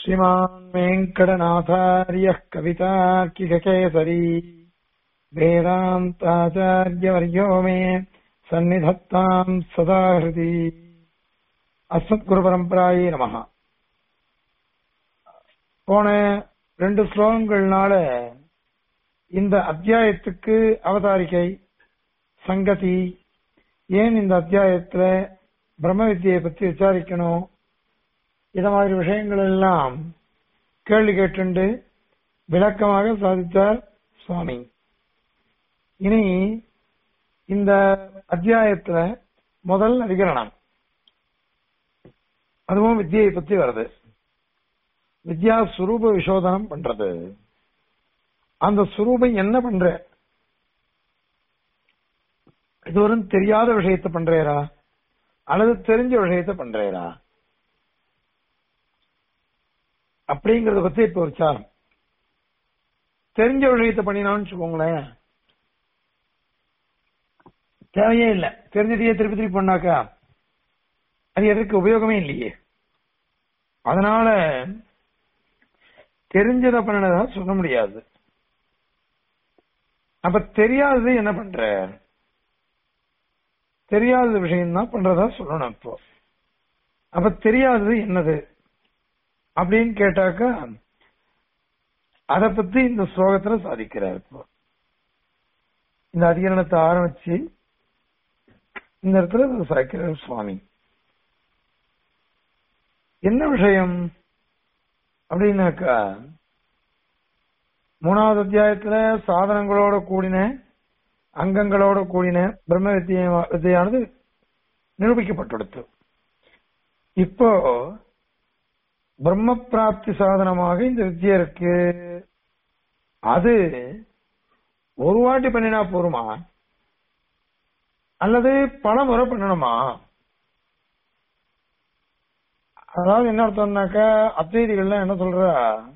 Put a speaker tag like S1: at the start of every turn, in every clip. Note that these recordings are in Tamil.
S1: श्रीमान् वेङ्कटनाथार्यः कवितार्किककेसरी वेदान्ताचार्यवर्यो मे सन्निधत्ताम् सदा हृदि அஸ்மத்குருபரம்பராயே நமஹ போன ரெண்டு ஸ்லோகங்கள்னால இந்த அத்தியாயத்துக்கு அவதாரிகை சங்கதி ஏன் இந்த அத்தியாயத்துல பிரம்ம வித்தியை பத்தி விசாரிக்கணும் இத மாதிரி விஷயங்கள் எல்லாம் கேள்வி கேட்டுண்டு விளக்கமாக சாதித்தார் சுவாமி இனி இந்த அத்தியாயத்துல முதல் அதிகரணம் அதுவும் வித்தியை பத்தி வருது வித்யா சுரூப விசோதனம் பண்றது அந்த சுரூபம் என்ன பண்ற இதுவரும் தெரியாத விஷயத்த பண்றேரா அல்லது தெரிஞ்ச விஷயத்த பண்றேரா அப்படிங்கறத பத்தி இப்ப விசாரம் தெரிஞ்ச விஷயத்த பண்ணினான்னு வச்சுக்கோங்களேன் தேவையே இல்லை தெரிஞ்சதையே திருப்பி திருப்பி பண்ணாக்கா அது எதற்கு உபயோகமே இல்லையே அதனால தெரிஞ்சதை பண்ணதா சொல்ல முடியாது அப்ப தெரியாதது என்ன பண்ற தெரியாத விஷயம் தான் பண்றதா சொல்லணும் இப்போ அப்ப தெரியாதது என்னது அப்படின்னு கேட்டாக்கா அத பத்தி இந்த ஸ்லோகத்துல சாதிக்கிறார் இப்போ இந்த அதிகரணத்தை ஆரம்பிச்சு இந்த இடத்துல சாய்க்கிறார் சுவாமி என்ன விஷயம் அப்படின்னாக்கா மூணாவது அத்தியாயத்துல சாதனங்களோட கூடின அங்கங்களோட கூடின பிரம்ம வித்திய வித்தியானது நிரூபிக்கப்பட்டுள்ளது இப்போ பிரம்ம பிராப்தி சாதனமாக இந்த வித்தியை இருக்கு அது ஒரு வாட்டி பண்ணினா போருமா அல்லது பல முறை பண்ணணுமா அதாவது என்ன அர்த்தம்னாக்கா அத்வைதிகள்லாம் என்ன சொல்றா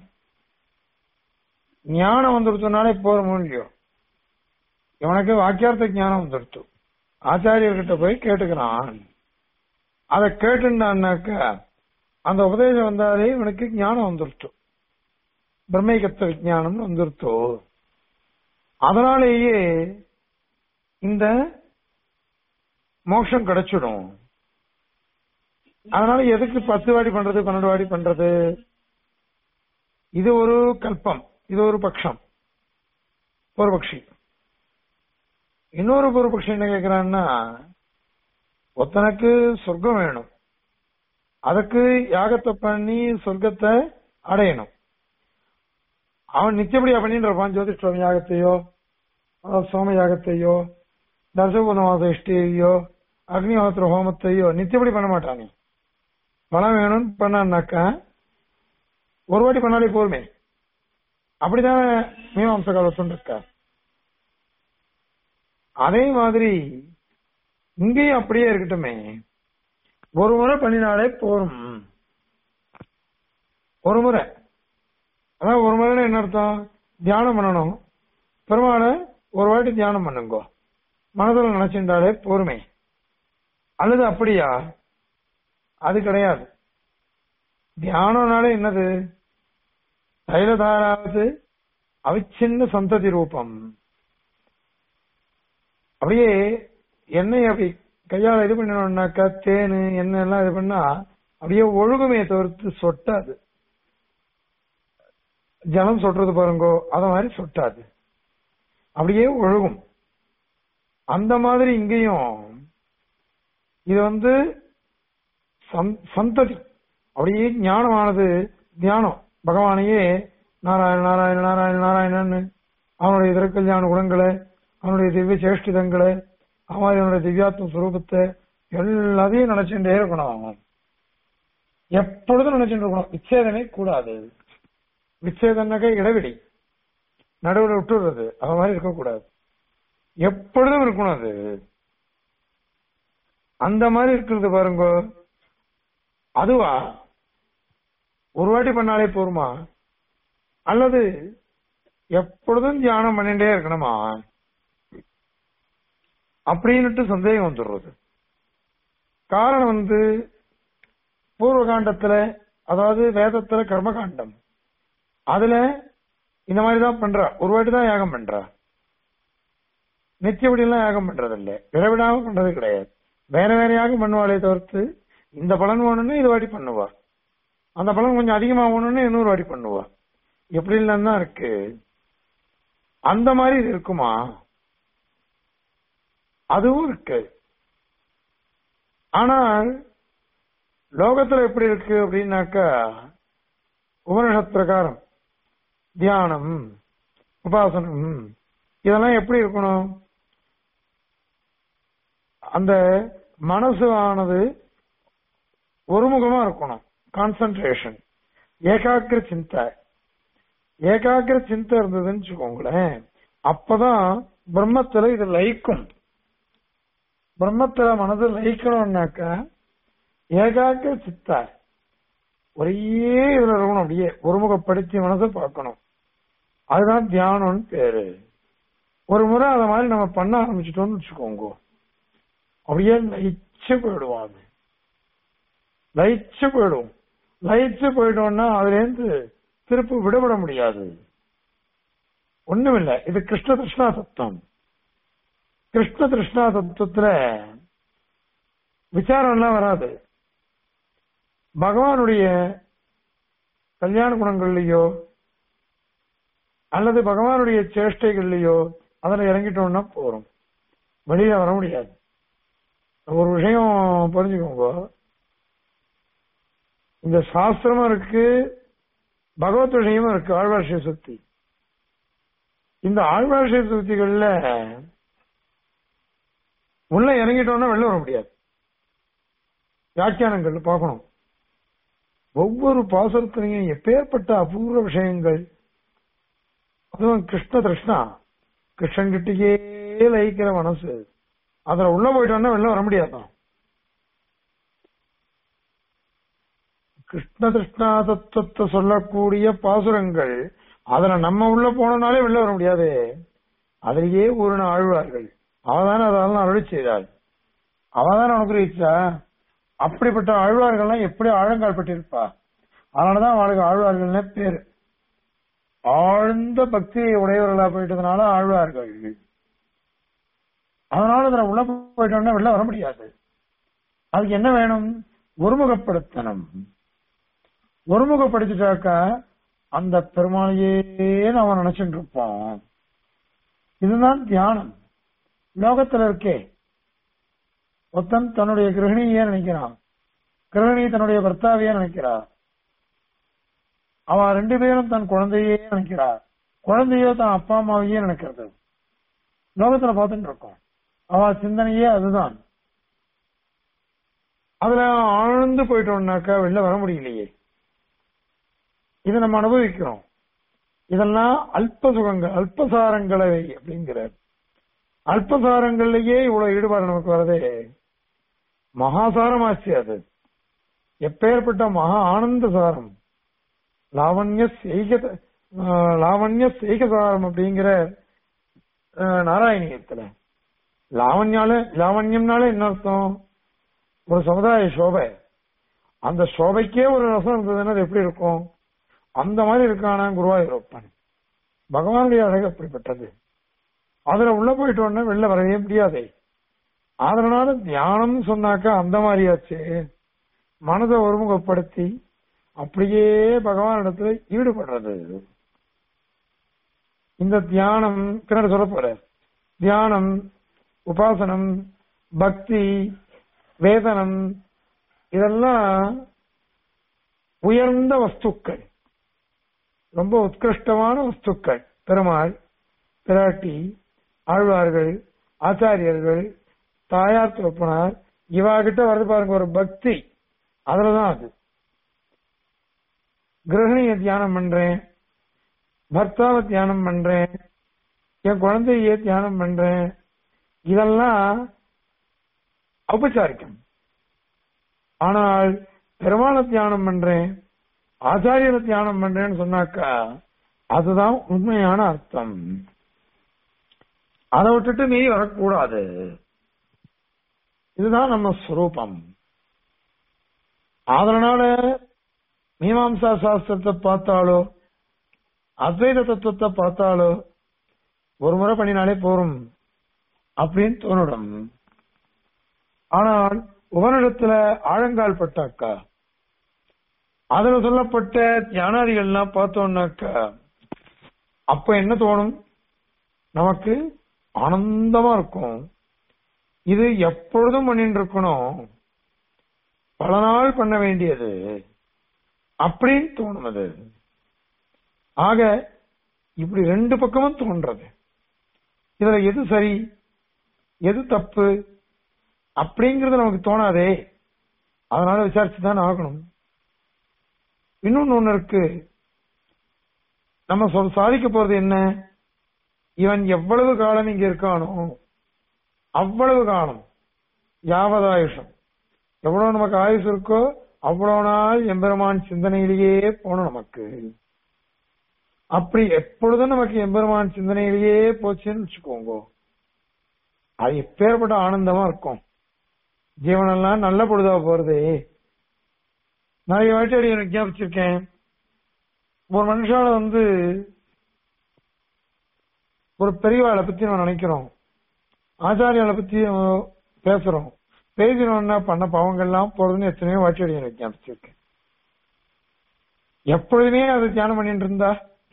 S1: ஞானம் வந்துடுத்துனாலே போறோமோ இல்லையோ இவனுக்கு வாக்கியார்த்த ஞானம் வந்துடுத்து ஆச்சாரியர்கிட்ட போய் கேட்டுக்கிறான் அதை கேட்டுனான்னாக்கா அந்த உபதேசம் வந்தாலே இவனுக்கு ஞானம் வந்துருச்சு பிரம்மைகத்த விஜானம் வந்துருத்தோ அதனாலேயே இந்த மோட்சம் கிடைச்சிடும் அதனால எதுக்கு பத்து வாடி பண்றது பன்னெண்டு வாடி பண்றது இது ஒரு கல்பம் இது ஒரு பட்சம் ஒரு பக்ஷி இன்னொரு ஒரு பட்சம் என்ன கேக்குறான்னா ஒருத்தனுக்கு சொர்க்கம் வேணும் அதுக்கு யாகத்தை பண்ணி சொர்க்கத்தை அடையணும் அவன் நிச்சயப்படியா பண்ணிட்டு இருப்பான் ஜோதிஷ்டோம யாகத்தையோ சோம யாகத்தையோ தசபூதமாச இஷ்டியோ அக்னிஹோத்திர ஹோமத்தையோ நிச்சயப்படி பண்ண மாட்டானே பணம் வேணும்னு பண்ணான்னாக்கா ஒரு வாட்டி பண்ணாலே போருமே அப்படிதான் மீமாம்ச காலத்துன்னு இருக்கா அதே மாதிரி இங்கேயும் அப்படியே இருக்கட்டுமே ஒரு முறை பண்ணினாலே போரும் ஒரு முறை அதான் ஒரு முறை என்ன அர்த்தம் தியானம் பண்ணணும் பெருமாளை ஒரு வாட்டி தியானம் பண்ணுங்கோ மனதில் நினைச்சிருந்தாலே போருமே அல்லது அப்படியா அது கிடையாது தியானம்னாலே என்னது தைலதாராவது அவிச்சின்ன சந்ததி ரூபம் அப்படியே எண்ணெய் அப்படி கையால இது பண்ணணும்னாக்கா தேனு எண்ணெய் எல்லாம் இது பண்ணா அப்படியே ஒழுகுமே தவிர்த்து சொட்டாது ஜலம் சொட்டுறது பாருங்கோ அத மாதிரி சொட்டாது அப்படியே ஒழுகும் அந்த மாதிரி இங்கேயும் இது வந்து சந்ததி அப்படியே ஞானமானது தியானம் பகவானையே நாராயண நாராயண நாராயண நாராயணன்னு அவனுடைய திருக்கல்யாண குணங்களை அவனுடைய திவ்ய சேஷ்டிதங்களை அவனுடைய திவ்யாத்ம சுரூபத்தை எல்லாத்தையும் நினைச்சுட்டே இருக்கணும் அவன் எப்பொழுதும் நினைச்சுட்டு இருக்கணும் விச்சேதமே கூடாது விச்சேதனாக்க இடைவெளி நடுவில் விட்டுறது அவன் மாதிரி இருக்கக்கூடாது எப்பொழுதும் இருக்கணும் அது அந்த மாதிரி இருக்கிறது பாருங்க அதுவா ஒரு வாட்டி பண்ணாலே போருமா அல்லது எப்பொழுதும் தியானம் பண்ணிட்டே இருக்கணுமா அப்படின்னுட்டு சந்தேகம் வந்துடுறது காரணம் வந்து பூர்வ காண்டத்துல அதாவது வேதத்துல கர்மகாண்டம் அதுல இந்த மாதிரி தான் பண்றா ஒரு வாட்டி தான் யாகம் பண்றா நித்தியபடி எல்லாம் யாகம் பண்றது இல்ல விடவிடாம பண்றது கிடையாது வேற வேற யாகம் பண்ணுவாளே தவிர்த்து இந்த பலன் வேணும்னு இது வாட்டி பண்ணுவா அந்த பலன் கொஞ்சம் அதிகமா வேணும்னு இன்னொரு வாட்டி பண்ணுவா எப்படி இல்லைன்னு தான் இருக்கு அந்த மாதிரி இது இருக்குமா அதுவும் இருக்கு ஆனால் லோகத்துல எப்படி இருக்கு அப்படின்னாக்கா உபனிஷத் பிரகாரம் தியானம் உபாசனம் இதெல்லாம் எப்படி இருக்கணும் அந்த மனசு ஆனது ஒருமுகமா இருக்கணும் கான்சன்ட்ரேஷன் ஏகாக்கிர சிந்தை ஏகாக்கிர சிந்தை இருந்ததுன்னு வச்சுக்கோங்களேன் அப்பதான் பிரம்மத்துல இது லயிக்கும் பிரம்மத்துல மனது லயிக்கணும்னாக்கா ஏகாக்கிர சித்தா ஒரே இதுல இருக்கணும் அப்படியே ஒருமுகப்படுத்தி மனசை பார்க்கணும் அதுதான் தியானம்னு பேரு ஒரு முறை அத மாதிரி நம்ம பண்ண ஆரம்பிச்சிட்டோம்னு வச்சுக்கோங்க அப்படியே லயிச்சு போயிடுவோம் அது லயிச்சு போயிடும் லயிச்சு போயிட்டோம்னா அதுல இருந்து திருப்பி விடுபட முடியாது ஒண்ணுமில்ல இது கிருஷ்ண கிருஷ்ணா தத்துவம் கிருஷ்ண கிருஷ்ணா தத்துவத்துல விசாரம் எல்லாம் வராது பகவானுடைய கல்யாண குணங்கள்லயோ அல்லது பகவானுடைய சேஷ்டைகள்லயோ அதுல இறங்கிட்டோம்னா போறோம் வெளியில வர முடியாது ஒரு விஷயம் புரிஞ்சுக்கோங்க இந்த சாஸ்திரமும் இருக்கு பகவத் விஷயமும் இருக்கு ஆழ்வார்ஷிய சுத்தி இந்த ஆழ்வார்ஷிய சுத்திகள்ல உள்ள இறங்கிட்டோம்னா வெளில வர முடியாது வியாக்கியானங்கள் பார்க்கணும் ஒவ்வொரு பாசுரத்திலையும் எப்பேற்பட்ட அபூர்வ விஷயங்கள் அதுவும் கிருஷ்ண திருஷ்ணா கிருஷ்ணன் கிட்டயே லயிக்கிற மனசு அதுல உள்ள போயிட்டோம்னா வெளில வர முடியாதான் கிருஷ்ண திருஷ்ணா தத்துவத்தை சொல்லக்கூடிய பாசுரங்கள் அதுல நம்ம உள்ள போனனாலே வெளில வர முடியாது அதிலேயே ஒரு ஆழ்வார்கள் அவதானே அதெல்லாம் அருளி செய்தாள் அவதானே அனுகிரகிச்சா அப்படிப்பட்ட ஆழ்வார்கள்லாம் எப்படி ஆழங்கால் பட்டிருப்பா அதனாலதான் அவளுக்கு ஆழ்வார்கள்னே பேரு ஆழ்ந்த பக்தியை உடையவர்களா போயிட்டதுனால ஆழ்வார்கள் அதனால இதுல உள்ள போயிட்டோம்னா வெளில வர முடியாது அதுக்கு என்ன வேணும் ஒருமுகப்படுத்தணும் ஒருமுகப்படுத்திட்டாக்கா அந்த பெருமாளையே நாம நினைச்சுட்டு இருப்போம் இதுதான் தியானம் லோகத்துல இருக்கே ஒருத்தன் தன்னுடைய கிரகிணியே நினைக்கிறான் கிரகிணி தன்னுடைய பர்த்தாவையே நினைக்கிறா அவ ரெண்டு பேரும் தன் குழந்தையே நினைக்கிறா குழந்தையோ தன் அப்பா அம்மாவையே நினைக்கிறது லோகத்துல பார்த்துட்டு இருக்கோம் அவ சிந்தனையே அதுதான் அதுல ஆழ்ந்து போயிட்டோம்னாக்கா வெளில வர முடியலையே இதை நம்ம அனுபவிக்கிறோம் இதெல்லாம் அல்ப சுகங்கள் அல்பசாரங்களை அப்படிங்கிறார் அல்பசாரங்கள்லயே இவ்வளவு ஈடுபாடு நமக்கு வரதே மகாசாரமாச்சு அது எப்பேற்பட்ட மகா ஆனந்த சாரம் லாவண்ய செய்க லாவண்ய செய்கசாரம் அப்படிங்கிற நாராயணியத்துல லாவண்யால லாவண்யம்னால என்ன அர்த்தம் ஒரு சமுதாய சோபை அந்த சோபைக்கே ஒரு ரசம் இருந்ததுன்னா அது எப்படி இருக்கும் அந்த மாதிரி இருக்கானா குருவாயூரப்பன் பகவானுடைய அழகு அப்படிப்பட்டது அதுல உள்ள போயிட்டோன்னா வெளில வரவே முடியாதே அதனால தியானம் சொன்னாக்கா அந்த மாதிரியாச்சு மனதை ஒருமுகப்படுத்தி அப்படியே பகவான் இடத்துல ஈடுபடுறது இந்த தியானம் பின்னாடி சொல்ல போற தியானம் உபாசனம் பக்தி வேதனம் இதெல்லாம் உயர்ந்த வஸ்துக்கள் ரொம்ப உத்கிருஷ்டமான வஸ்துக்கள் பெருமாள் பிராட்டி ஆழ்வார்கள் ஆச்சாரியர்கள் தாயார் தோப்பனார் இவா கிட்ட வருது பாருங்க ஒரு பக்தி அதுலதான் அது கிரகணிய தியானம் பண்றேன் பர்த்தாவை தியானம் பண்றேன் என் குழந்தைய தியானம் பண்றேன் இதெல்லாம் ஔபச்சாரிக்கம் ஆனால் பெருமாளை தியானம் பண்றேன் ஆச்சாரியரை தியானம் பண்றேன்னு சொன்னாக்கா அதுதான் உண்மையான அர்த்தம் அதை விட்டுட்டு நீ வரக்கூடாது இதுதான் நம்ம ஸ்வரூபம் அதனால மீமாம்சா சாஸ்திரத்தை பார்த்தாலோ அத்வைத தத்துவத்தை பார்த்தாலோ ஒரு முறை பண்ணினாலே போரும் அப்படின்னு தோணிடும் ஆனால் உபனிடத்துல ஆழங்கால் பட்டாக்கா அதுல சொல்லப்பட்ட ஞானாதிகள்லாம் பார்த்தோம்னாக்கா அப்ப என்ன தோணும் நமக்கு ஆனந்தமா இருக்கும் இது எப்பொழுதும் பண்ணிட்டு இருக்கணும் பல நாள் பண்ண வேண்டியது அப்படின்னு தோணும் அது ஆக இப்படி ரெண்டு பக்கமும் தோன்றது இதுல எது சரி எது தப்பு அப்படிங்கறது நமக்கு தோணாதே அதனால விசாரிச்சு தான் ஆகணும் இன்னொன்னு ஒண்ணு இருக்கு நம்ம சொல் சாதிக்க போறது என்ன இவன் எவ்வளவு காலம் இங்க இருக்கானோ அவ்வளவு காலம் யாவதாயுஷம் எவ்வளவு நமக்கு ஆயுசு இருக்கோ அவ்வளவு நாள் எம்பெருமான் சிந்தனையிலேயே போகணும் நமக்கு அப்படி எப்பொழுதும் நமக்கு எம்பெருமான் சிந்தனையிலேயே போச்சுன்னு வச்சுக்கோங்க அது எப்பேற்பட்ட ஆனந்தமா இருக்கும் ஜீவனெல்லாம் நல்ல பொழுதா போறது நிறைய வாட்டி அடி எனக்கு ஞாபகிச்சிருக்கேன் ஒரு மனுஷால வந்து ஒரு பெரியவாளை பத்தி நம்ம நினைக்கிறோம் ஆச்சாரியால பத்தி நம்ம பேசுறோம் பேசினோம்னா பண்ண பாவங்கள்லாம் போறதுன்னு எத்தனையோ வாட்டி அடி எனக்கு ஞாபகிச்சிருக்கேன் எப்பொழுதுமே அது தியானம் பண்ணிட்டு இருந்தா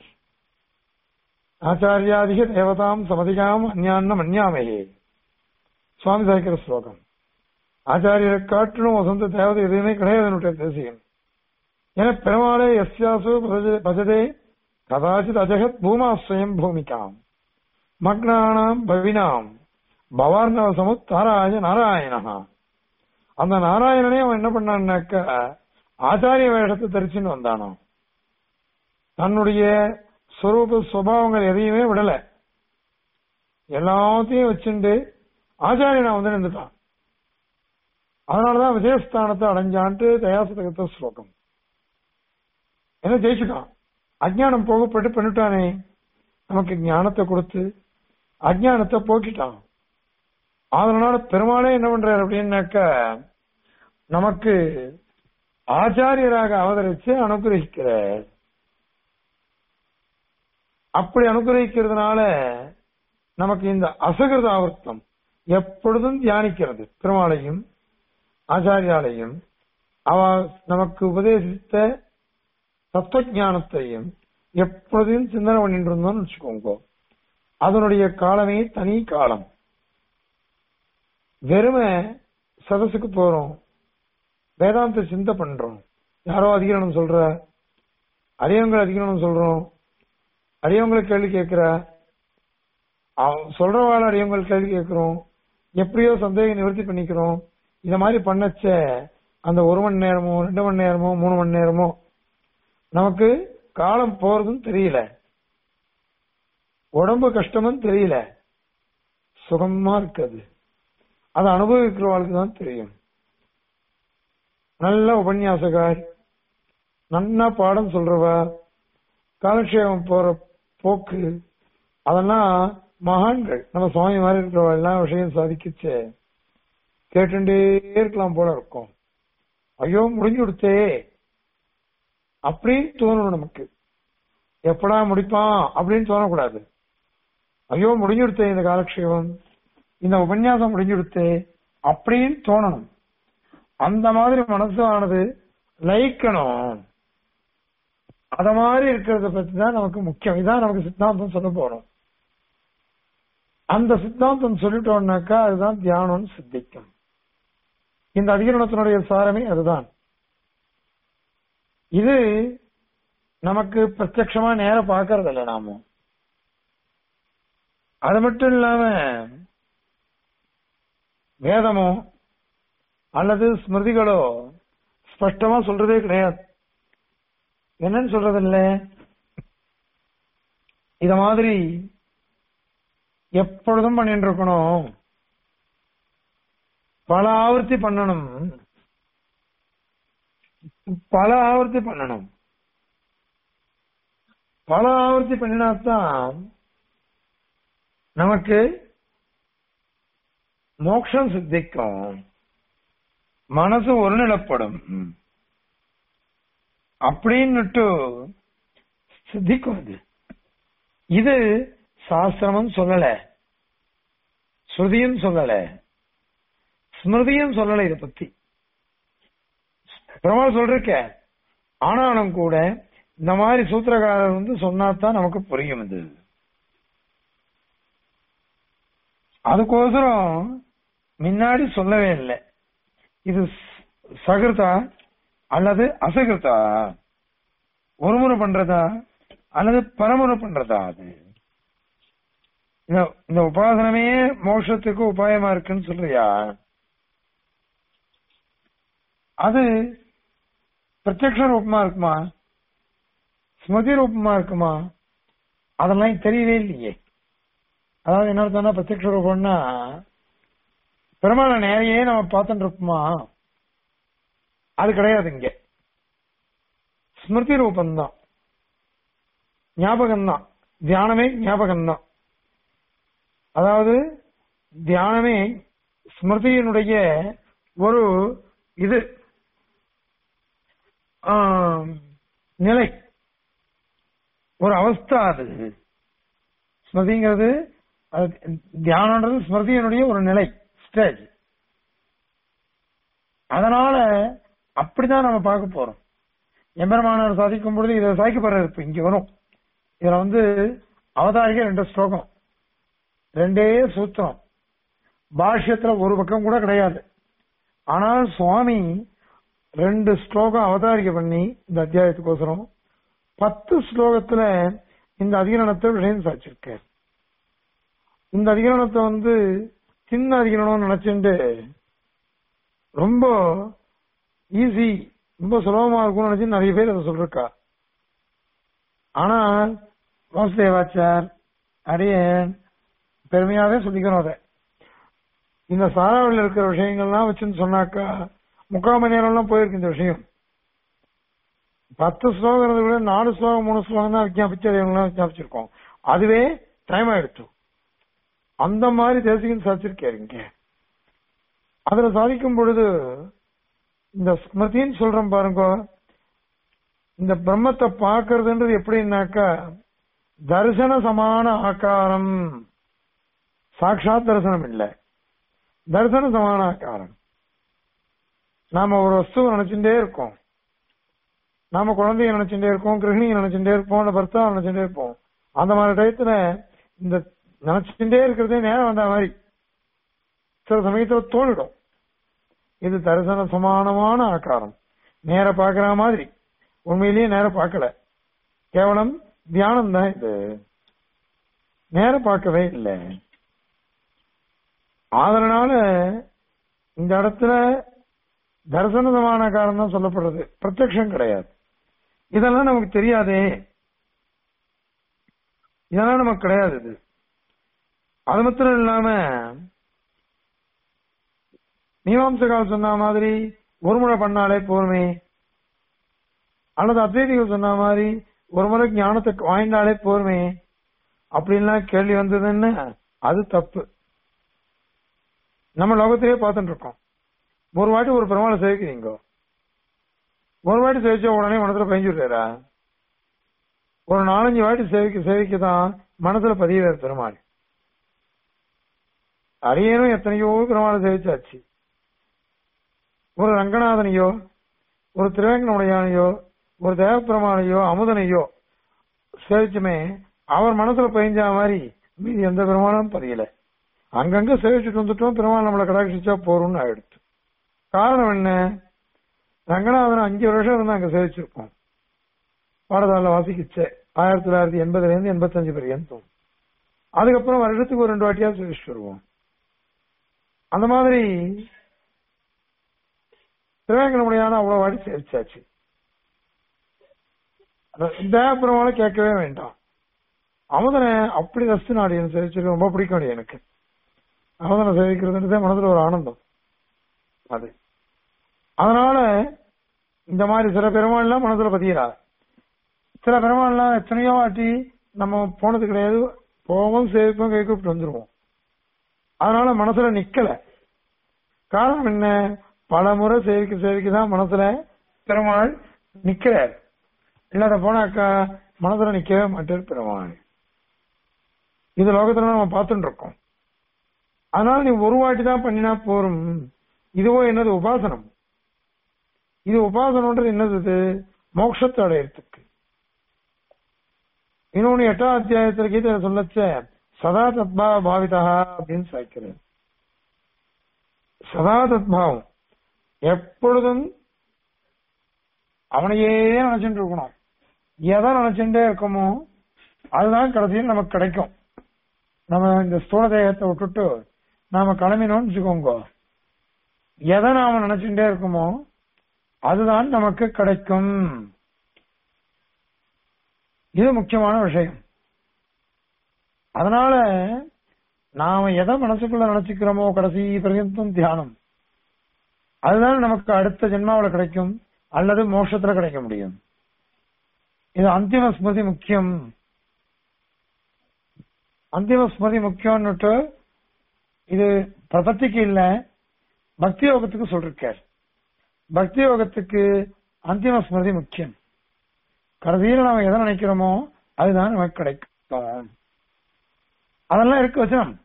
S1: ஆச்சாரியாதிக தேவதாம் சமதிகாம் அந்யான்னம் அந்யாமையே சுவாமி சாய்க்கிற ஸ்லோகம் ஆச்சாரியரை காட்டிலும் வசந்த தேவதை எதுவுமே கிடையாது தேசியம் என பெருமாளே எஸ்யாசு பஜ- பஜதே கதாச்சித் அஜகத் பூமாஸ்வயம் பூமிகாம் மக்னானாம் பவினாம் பவார்ணவ சமுத்தாராய நாராயணா அந்த நாராயணனே அவன் என்ன பண்ணான்னாக்க ஆச்சாரிய வேஷத்தை தரிச்சுன்னு வந்தானோ தன்னுடைய ஸ்வரூப சுபாவங்கள் எதையுமே விடல எல்லாத்தையும் வச்சுண்டு ஆச்சாரியனா வந்து நின்றுட்டான் அதனாலதான் விஜயஸ்தானத்தை அடைஞ்சான்ட்டு தயாசதகத்த ஸ்லோகம் என்ன ஜெயிச்சுட்டான் அஜ்ஞானம் போகப்பட்டு பண்ணிட்டானே நமக்கு ஞானத்தை கொடுத்து அஜ்ஞானத்தை போக்கிட்டான் அதனால பெருமாளே என்ன பண்றாரு அப்படின்னாக்க நமக்கு ஆச்சாரியராக அவதரிச்சு அனுகிரகிக்கிறார் அப்படி அனுகிரகிக்கிறதுனால நமக்கு இந்த அசகிருத ஆவர்த்தம் எப்பொழுதும் தியானிக்கிறது பெருமாளையும் ஆச்சாரியாலையும் அவ நமக்கு உபதேசித்த தத்துவ ஞானத்தையும் எப்பொழுதையும் சிந்தனை பண்ணிட்டு இருந்தோம்னு வச்சுக்கோங்க அதனுடைய காலமே தனி காலம் வெறுமை சதசுக்கு போறோம் வேதாந்த சிந்தை பண்றோம் யாரோ அதிகரணம் சொல்ற அரியவங்களை அதிகரணம் சொல்றோம் அரியவங்களை கேள்வி கேட்கிற சொல்றவாள் அரியவங்களை கேள்வி கேட்கிறோம் எப்படியோ சந்தேகம் நிவர்த்தி பண்ணிக்கிறோம் இந்த மாதிரி பண்ணச்ச அந்த ஒரு மணி நேரமோ ரெண்டு மணி நேரமோ மூணு மணி நேரமோ நமக்கு காலம் போறதும் தெரியல உடம்பு கஷ்டமும் தெரியல சுகமா இருக்குது அதை அனுபவிக்கிறவளுக்கு தான் தெரியும் நல்ல உபன்யாசகார் நன்னா பாடம் சொல்றவா காலக்ஷேபம் போற போக்கு அதெல்லாம் மகான்கள் நம்ம சுவாமி மாதிரி இருக்கிறவா எல்லாம் விஷயம் சாதிக்கிச்சே கேட்டுட்டே இருக்கலாம் போல இருக்கும் ஐயோ முடிஞ்சு கொடுத்தே அப்படின்னு தோணணும் நமக்கு எப்படா முடிப்பான் அப்படின்னு தோணக்கூடாது ஐயோ முடிஞ்சு கொடுத்தே இந்த காலக்ஷேபம் இந்த உபன்யாசம் முடிஞ்சு கொடுத்தே அப்படின்னு தோணணும் அந்த மாதிரி மனசு ஆனது லயிக்கணும் அத மாதிரி இருக்கிறத பத்தி தான் நமக்கு முக்கியம் இதான் நமக்கு சித்தாந்தம் சொல்ல போறோம் அந்த சித்தாந்தம் சொல்லிட்டோம்னாக்கா அதுதான் தியானம்னு சித்திக்கும் இந்த அதிகரணத்தினுடைய சாரமே அதுதான் இது நமக்கு பிரத்யட்சமா நேர பாக்குறது இல்ல நாம அது மட்டும் இல்லாம வேதமோ அல்லது ஸ்மிருதிகளோ ஸ்பஷ்டமா சொல்றதே கிடையாது என்னன்னு சொல்றது இல்ல இத மாதிரி எப்பொழுதும் பண்ணிட்டு இருக்கணும் பல ஆவர்த்தி பண்ணணும் பல ஆவர்த்தி பண்ணணும் பல ஆவர்த்தி பண்ணினாத்தான் நமக்கு மோட்சம் சித்திக்கும் மனசு ஒருநிலப்படும் அப்படின்னுட்டு சித்திக்கும் அது இது சாஸ்திரமும் சொல்லல ஸ்ருதியும் சொல்லல ஸ்மிருதியும் சொல்லல இத பத்தி பெருமாள் சொல்றிருக்க ஆனாலும் கூட இந்த மாதிரி சூத்திரக்காரர் வந்து சொன்னாதான் நமக்கு புரியும் இது அதுக்கோசரம் முன்னாடி சொல்லவே இல்லை இது சகிருதா அல்லது அசகிருதா ஒரு முறை பண்றதா அல்லது பரமுறை பண்றதா அது இந்த இந்த உபாசனமே மோட்சத்துக்கு உபாயமா இருக்குன்னு சொல்றியா அது பிரத்யக்ஷ ரூபமா இருக்குமா ஸ்மிருதி ரூபமா இருக்குமா அதெல்லாம் தெரியவே இல்லையே அதாவது என்ன அர்த்தம்னா பிரத்யக்ஷ ரூபம்னா பெருமாளை நேரையே நம்ம பார்த்துட்டு இருப்போமா அது கிடையாது இங்க ஸ்மிருதி ரூபம்தான் ஞாபகம்தான் தியானமே ஞாபகம்தான் அதாவது தியானமே ஸ்மிருதியினுடைய ஒரு இது ஆம், நிலை ஒரு அவஸ்தா அது ஸ்மிருதிங்கிறது அது தியானம்ன்றது ஸ்மிருதியினுடைய ஒரு நிலை ஸ்டேஜ் அதனால அப்படிதான் நம்ம பார்க்க போறோம் எம்பெருமானார் சாதிக்கும் பொழுது இதை சாய்க்கப்படுறது இப்ப இங்க வரும் இதுல வந்து அவதாரிக ரெண்டு ஸ்லோகம் ரெண்டே சூத்திரம் பாஷ்யத்துல ஒரு பக்கம் கூட கிடையாது ஆனால் சுவாமி ரெண்டு ஸ்லோகம் அவதாரிக்க பண்ணி இந்த அத்தியாயத்துக்கோசரம் பத்து ஸ்லோகத்துல இந்த அதிகரணத்தை விஷயம் சாச்சிருக்கார் இந்த அதிகரணத்தை வந்து சின்ன அதிகரணம் நினைச்சுட்டு ரொம்ப ஈஸி ரொம்ப சுலபமா இருக்கும்னு நினைச்சு நிறைய பேர் அதை சொல்லிருக்கா ஆனா வாசுதேவாச்சார் அரியன் பெருமையாவே சொல்லிக்கணும் அதை இந்த சாராவில் இருக்கிற விஷயங்கள்லாம் வச்சுன்னு சொன்னாக்கா முக்கால் மணி நேரம்லாம் போயிருக்கு இந்த விஷயம் பத்து ஸ்லோகம் விட நாலு ஸ்லோகம் மூணு ஸ்லோகம் தான் விஞ்ஞாபிச்சு அதையெல்லாம் விஞ்ஞாபிச்சிருக்கோம் அதுவே டைம் ஆயிடுச்சு அந்த மாதிரி தேசிகன் சாதிச்சிருக்காரு இங்க அதுல சாதிக்கும் பொழுது இந்த ஸ்மிருதின்னு சொல்றோம் பாருங்க இந்த பிரம்மத்தை பார்க்கறதுன்றது எப்படின்னாக்கா தரிசன சமான ஆக்காரம் சாட்சாத் தரிசனம் இல்லை தரிசன சமான ஆக்காரம் நாம ஒரு வஸ்துவை நினைச்சுட்டே இருக்கோம் நாம குழந்தைய நினைச்சுட்டே இருக்கோம் கிரகிணியை நினைச்சுட்டே இருப்போம் இல்ல பர்த்தாவை நினைச்சுட்டே இருப்போம் அந்த மாதிரி டயத்துல இந்த நினைச்சுட்டே இருக்கிறதே நேரம் வந்த மாதிரி சில சமயத்துல தோணிடும் இது தரிசன சமானமான ஆக்காரம் நேர பாக்குற மாதிரி உண்மையிலேயே நேர பார்க்கல கேவலம் தியானம் தான் இது நேர பார்க்கவே இல்லை அதனால இந்த இடத்துல தரிசனமான காரணம் தான் சொல்லப்படுறது பிரத்யக்ஷம் கிடையாது இதெல்லாம் நமக்கு தெரியாதே இதெல்லாம் நமக்கு கிடையாது இது அது மாத்திரம் இல்லாம மீமாம்சகால் சொன்ன மாதிரி ஒரு முறை பண்ணாலே போருமே அல்லது அத்வைதிகள் சொன்ன மாதிரி ஒரு முறை ஞானத்தை வாங்கினாலே போருமே அப்படின்லாம் கேள்வி வந்ததுன்னு அது தப்பு நம்ம லோகத்திலேயே பார்த்துட்டு இருக்கோம் ஒரு வாட்டி ஒரு பெருமாளை சேவிக்கிறீங்க ஒரு வாட்டி சேவிச்ச உடனே மனசுல பயஞ்சுடுறாரா ஒரு நாலஞ்சு வாட்டி சேவிக்க சேவிக்க தான் மனசுல பதிவார் பெருமாள் அரியனும் எத்தனையோ பெருமாளை சேவிச்சாச்சு ஒரு ரங்கநாதனையோ ஒரு திருவேங்கனுடையானையோ ஒரு தேவப்பெருமானையோ அமுதனையோ சேவிச்சுமே அவர் மனசுல பயஞ்ச மாதிரி மீதி எந்த பெருமானும் பதியல அங்கங்க சேவிச்சுட்டு வந்துட்டோம் பெருமாள் நம்மளை கடாட்சிச்சா போறோம்னு ஆயிடுச்சு காரணம் என்ன ரங்கநாதன் அஞ்சு வருஷம் இருந்து அங்க சேவிச்சிருக்கோம் பாடதால வாசிக்கிச்சே ஆயிரத்தி தொள்ளாயிரத்தி எண்பதுல இருந்து எண்பத்தஞ்சு பர்யந்தம் அதுக்கப்புறம் வருஷத்துக்கு ஒரு ரெண்டு வாட்டியா சேவிச்சுட்டு வருவோம் அந்த மாதிரி திருவேங்கடமுடியான அவ்வளவு வாட்டி சேவிச்சாச்சு தேவபுரமால கேட்கவே வேண்டாம் அமுதனை அப்படி ரஸ்து நாடியன் சேவிச்சிருக்க ரொம்ப பிடிக்கும் எனக்கு அமுதனை சேவிக்கிறதுன்றதே மனசுல ஒரு ஆனந்தம் அது அதனால இந்த மாதிரி சில பெருமாள்லாம் மனசுல பதிகிறா சில பெருமாள்லாம் எத்தனையோ வாட்டி நம்ம போனது கிடையாது போவோம் சேவிப்போம் கை கூப்பிட்டு வந்துருவோம் அதனால மனசுல நிக்கல காரணம் என்ன பல முறை சேவிக்க சேவிக்க தான் மனசுல பெருமாள் நிக்கிறார் இல்லாத போனாக்கா மனதுல நிக்கவே மாட்டேன் பெருமாள் இது லோகத்துல நம்ம பார்த்துட்டு இருக்கோம் அதனால நீ ஒரு வாட்டி தான் பண்ணினா போரும் இதுவோ என்னது உபாசனம் இது உபாசனம்ன்றது என்னது இது மோட்சத்தை அடையறதுக்கு இன்னொன்னு எட்டாம் அத்தியாயத்துல கீதை சொல்லச்ச சதா தத்பா பாவிதா அப்படின்னு சாய்க்கிறேன் சதா தத்பாவம் எப்பொழுதும் அவனையே நினைச்சுட்டு இருக்கணும் எதை நினைச்சுட்டே இருக்கமோ அதுதான் கடைசியில் நமக்கு கிடைக்கும் நம்ம இந்த ஸ்தூல தேகத்தை விட்டுட்டு நாம கிளம்பினோம்னு வச்சுக்கோங்க எதை நாம நினைச்சுட்டே இருக்கோமோ அதுதான் நமக்கு கிடைக்கும் இது முக்கியமான விஷயம் அதனால நாம எதை மனசுக்குள்ள நினைச்சுக்கிறோமோ கடைசி பர்யந்தம் தியானம் அதுதான் நமக்கு அடுத்த ஜென்மாவில கிடைக்கும் அல்லது மோட்சத்துல கிடைக்க முடியும் இது அந்திம ஸ்மிருதி முக்கியம் அந்திம ஸ்மிருதி முக்கியம்னுட்டு இது பிரபத்திக்கு இல்ல பக்தி யோகத்துக்கு சொல்லிருக்கார் பக்தி யோகத்துக்கு அந்திம ஸ்மிருதி முக்கியம் கடைசியில நாம எதை நினைக்கிறோமோ அதுதான் நமக்கு கிடைக்கும் அதெல்லாம் இருக்கு வச்சனம்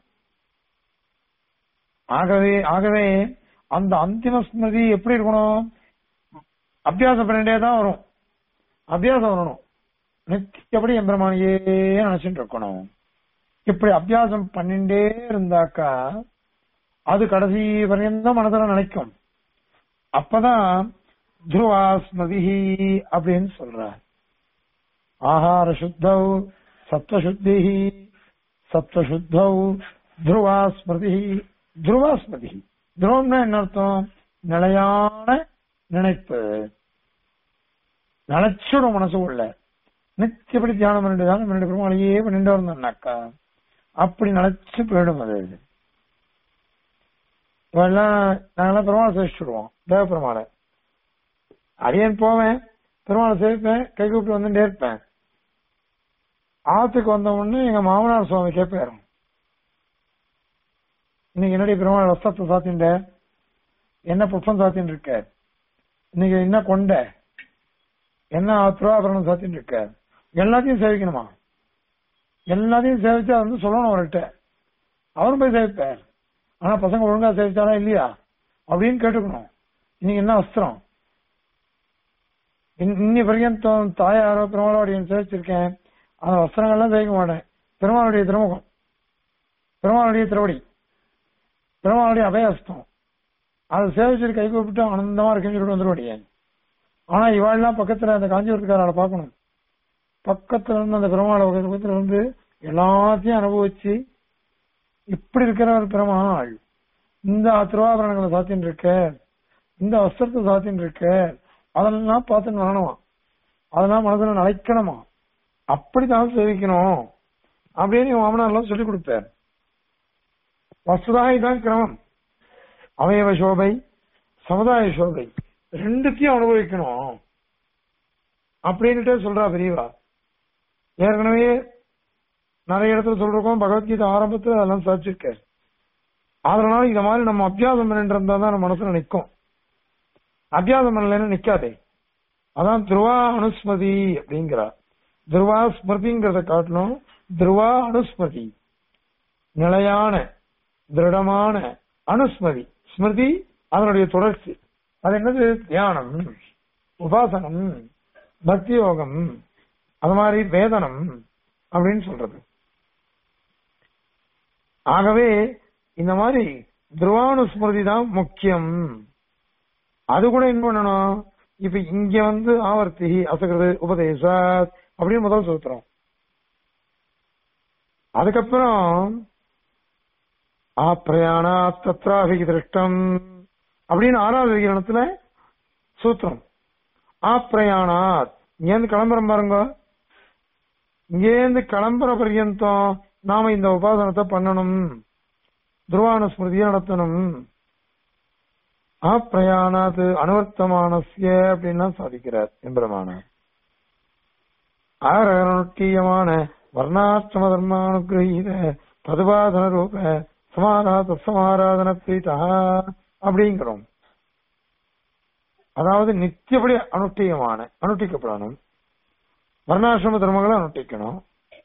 S1: ஆகவே ஆகவே அந்த அந்திம ஸ்மிருதி எப்படி இருக்கணும் அபியாசம் பண்ணிட்டே தான் வரும் அபியாசம் வரணும் நித்தியப்படி எம்பெருமானியே நினைச்சுட்டு இருக்கணும் இப்படி அபியாசம் பண்ணிட்டே இருந்தாக்கா அது கடைசி வரையும் மனதில் நினைக்கும் அப்பதான் துருவா ஸ்மதி அப்படின்னு சொல்றார் ஆஹார சுத்தௌ சத்வசுத்தி சத்வசுத்தௌ துருவா ஸ்மிருதி துருவா ஸ்மிருதி துருவம்னா என்ன அர்த்தம் நிலையான நினைப்பு நினைச்சிடும் மனசு உள்ள நித்தியப்படி தியானம் பண்ணிட்டு தியானம் பண்ணிட்டு பெருமாளையே பண்ணிட்டு வந்தோம்னாக்கா அப்படி நினைச்சு போயிடும் அது இவெல்லாம் நாங்கெல்லாம் பெருமாளை சேவிச்சுடுவோம் தேவ பெருமாளை அடியன் போவேன் பெருமாளை சேவிப்பேன் கை கூப்பிட்டு வந்துட்டே இருப்பேன் ஆத்துக்கு வந்த உடனே எங்க மாமனார் சுவாமி கேட்பாரு இன்னைக்கு என்னடி பெருமாள் வஸ்திரத்தை சாத்தின்ற என்ன புஷ்பம் சாத்தின்னு இருக்க இன்னைக்கு என்ன கொண்ட என்ன திருவாபரணம் சாத்தின்னு இருக்க எல்லாத்தையும் சேவிக்கணுமா எல்லாத்தையும் சேவிச்சா வந்து சொல்லணும் அவர்கிட்ட அவரும் போய் சேவிப்பார் ஆனா பசங்க ஒழுங்கா சேவிச்சாரா இல்லையா அப்படின்னு கேட்டுக்கணும் இன்னைக்கு என்ன வஸ்திரம் இன்னி பர்யந்தம் தாயாரோ பெருமாளோடைய சேவிச்சிருக்கேன் அந்த வஸ்திரங்கள்லாம் சேவிக்க மாட்டேன் பெருமாளுடைய திருமுகம் பெருமாளுடைய திருவடி பெருமாளுடைய அபயஸ்தம் அதை சேவிச்சுட்டு கை கூப்பிட்டு ஆனந்தமா இருக்குன்னு சொல்லிட்டு வந்துருவாடியே ஆனா இவாள்லாம் பக்கத்துல அந்த காஞ்சிபுரத்துக்காரால பார்க்கணும் பக்கத்துல இருந்து அந்த பெருமாளை பக்கத்துல இருந்து எல்லாத்தையும் அனுபவிச்சு இப்படி இருக்கிற ஒரு பெருமாள் இந்த திருவாபரணங்களை சாத்தின்னு இருக்க இந்த வஸ்திரத்தை சாத்தின்னு இருக்க அதெல்லாம் பார்த்துன்னு வரணுமா அதெல்லாம் மனசுல நினைக்கணுமா அப்படித்தான் சேவிக்கணும் அப்படின்னு என் மாமனார்லாம் சொல்லி கொடுத்தார் வசுதா இதான் கிரமம் அவயவ சோபை சமுதாய சோபை ரெண்டுத்தையும் அனுபவிக்கணும் அப்படின்னுட்டு சொல்றா பெரியவா ஏற்கனவே நிறைய இடத்துல சொல்றோம் பகவத்கீதை ஆரம்பத்துல அதெல்லாம் சாதிச்சிருக்காரு அதனால இந்த மாதிரி நம்ம அபியாசம் பண்ணிட்டு இருந்தா தான் நம்ம மனசுல நிக்கும் அபியாசம் பண்ணலன்னு நிக்காதே அதான் துருவா அனுஸ்மதி அப்படிங்கிறா துருவா ஸ்மிருதிங்கிறத காட்டணும் துருவா அனுஸ்மதி நிலையான திருடமான அனுஸ்மதி ஸ்மிருதி அதனுடைய தொடர்ச்சி அது என்னது தியானம் உபாசனம் பக்தி யோகம் அது மாதிரி வேதனம் அப்படின்னு சொல்றது ஆகவே இந்த மாதிரி துருவானுஸ்மிருதி தான் முக்கியம் அது கூட என்ன பண்ணணும் இப்ப இங்க வந்து ஆவர்த்தி அசகிறது உபதேசாத் அப்படின்னு முதல் சூத்திரம் அதுக்கப்புறம் ஆப்ரயாணா தத்ராபிகி திருஷ்டம் அப்படின்னு ஆறாவது விகிரணத்துல சூத்திரம் ஆப்ரயாணாத் இங்கேருந்து கிளம்புறோம் பாருங்க இங்கேருந்து கிளம்புற பர்யந்தம் நாம இந்த உபாசனத்தை பண்ணணும் துருவானுஸ்மிருதியை நடத்தணும் ஆப்ரயாணாத் அனுவர்த்தமானசிய அப்படின்னா சாதிக்கிறார் எம்பெருமானார் ஆரகனுஷ்டீயமான வர்ணாசிரம தர்மானுகிரகீத பதுபாதன ரூப சமாராத சமாராதன பிரீதா அப்படிங்கிறோம் அதாவது நித்தியப்படி அனுஷ்டீயமான அனுஷ்டிக்கப்படணும் வர்ணாசிரம தர்மங்களை அனுஷ்டிக்கணும்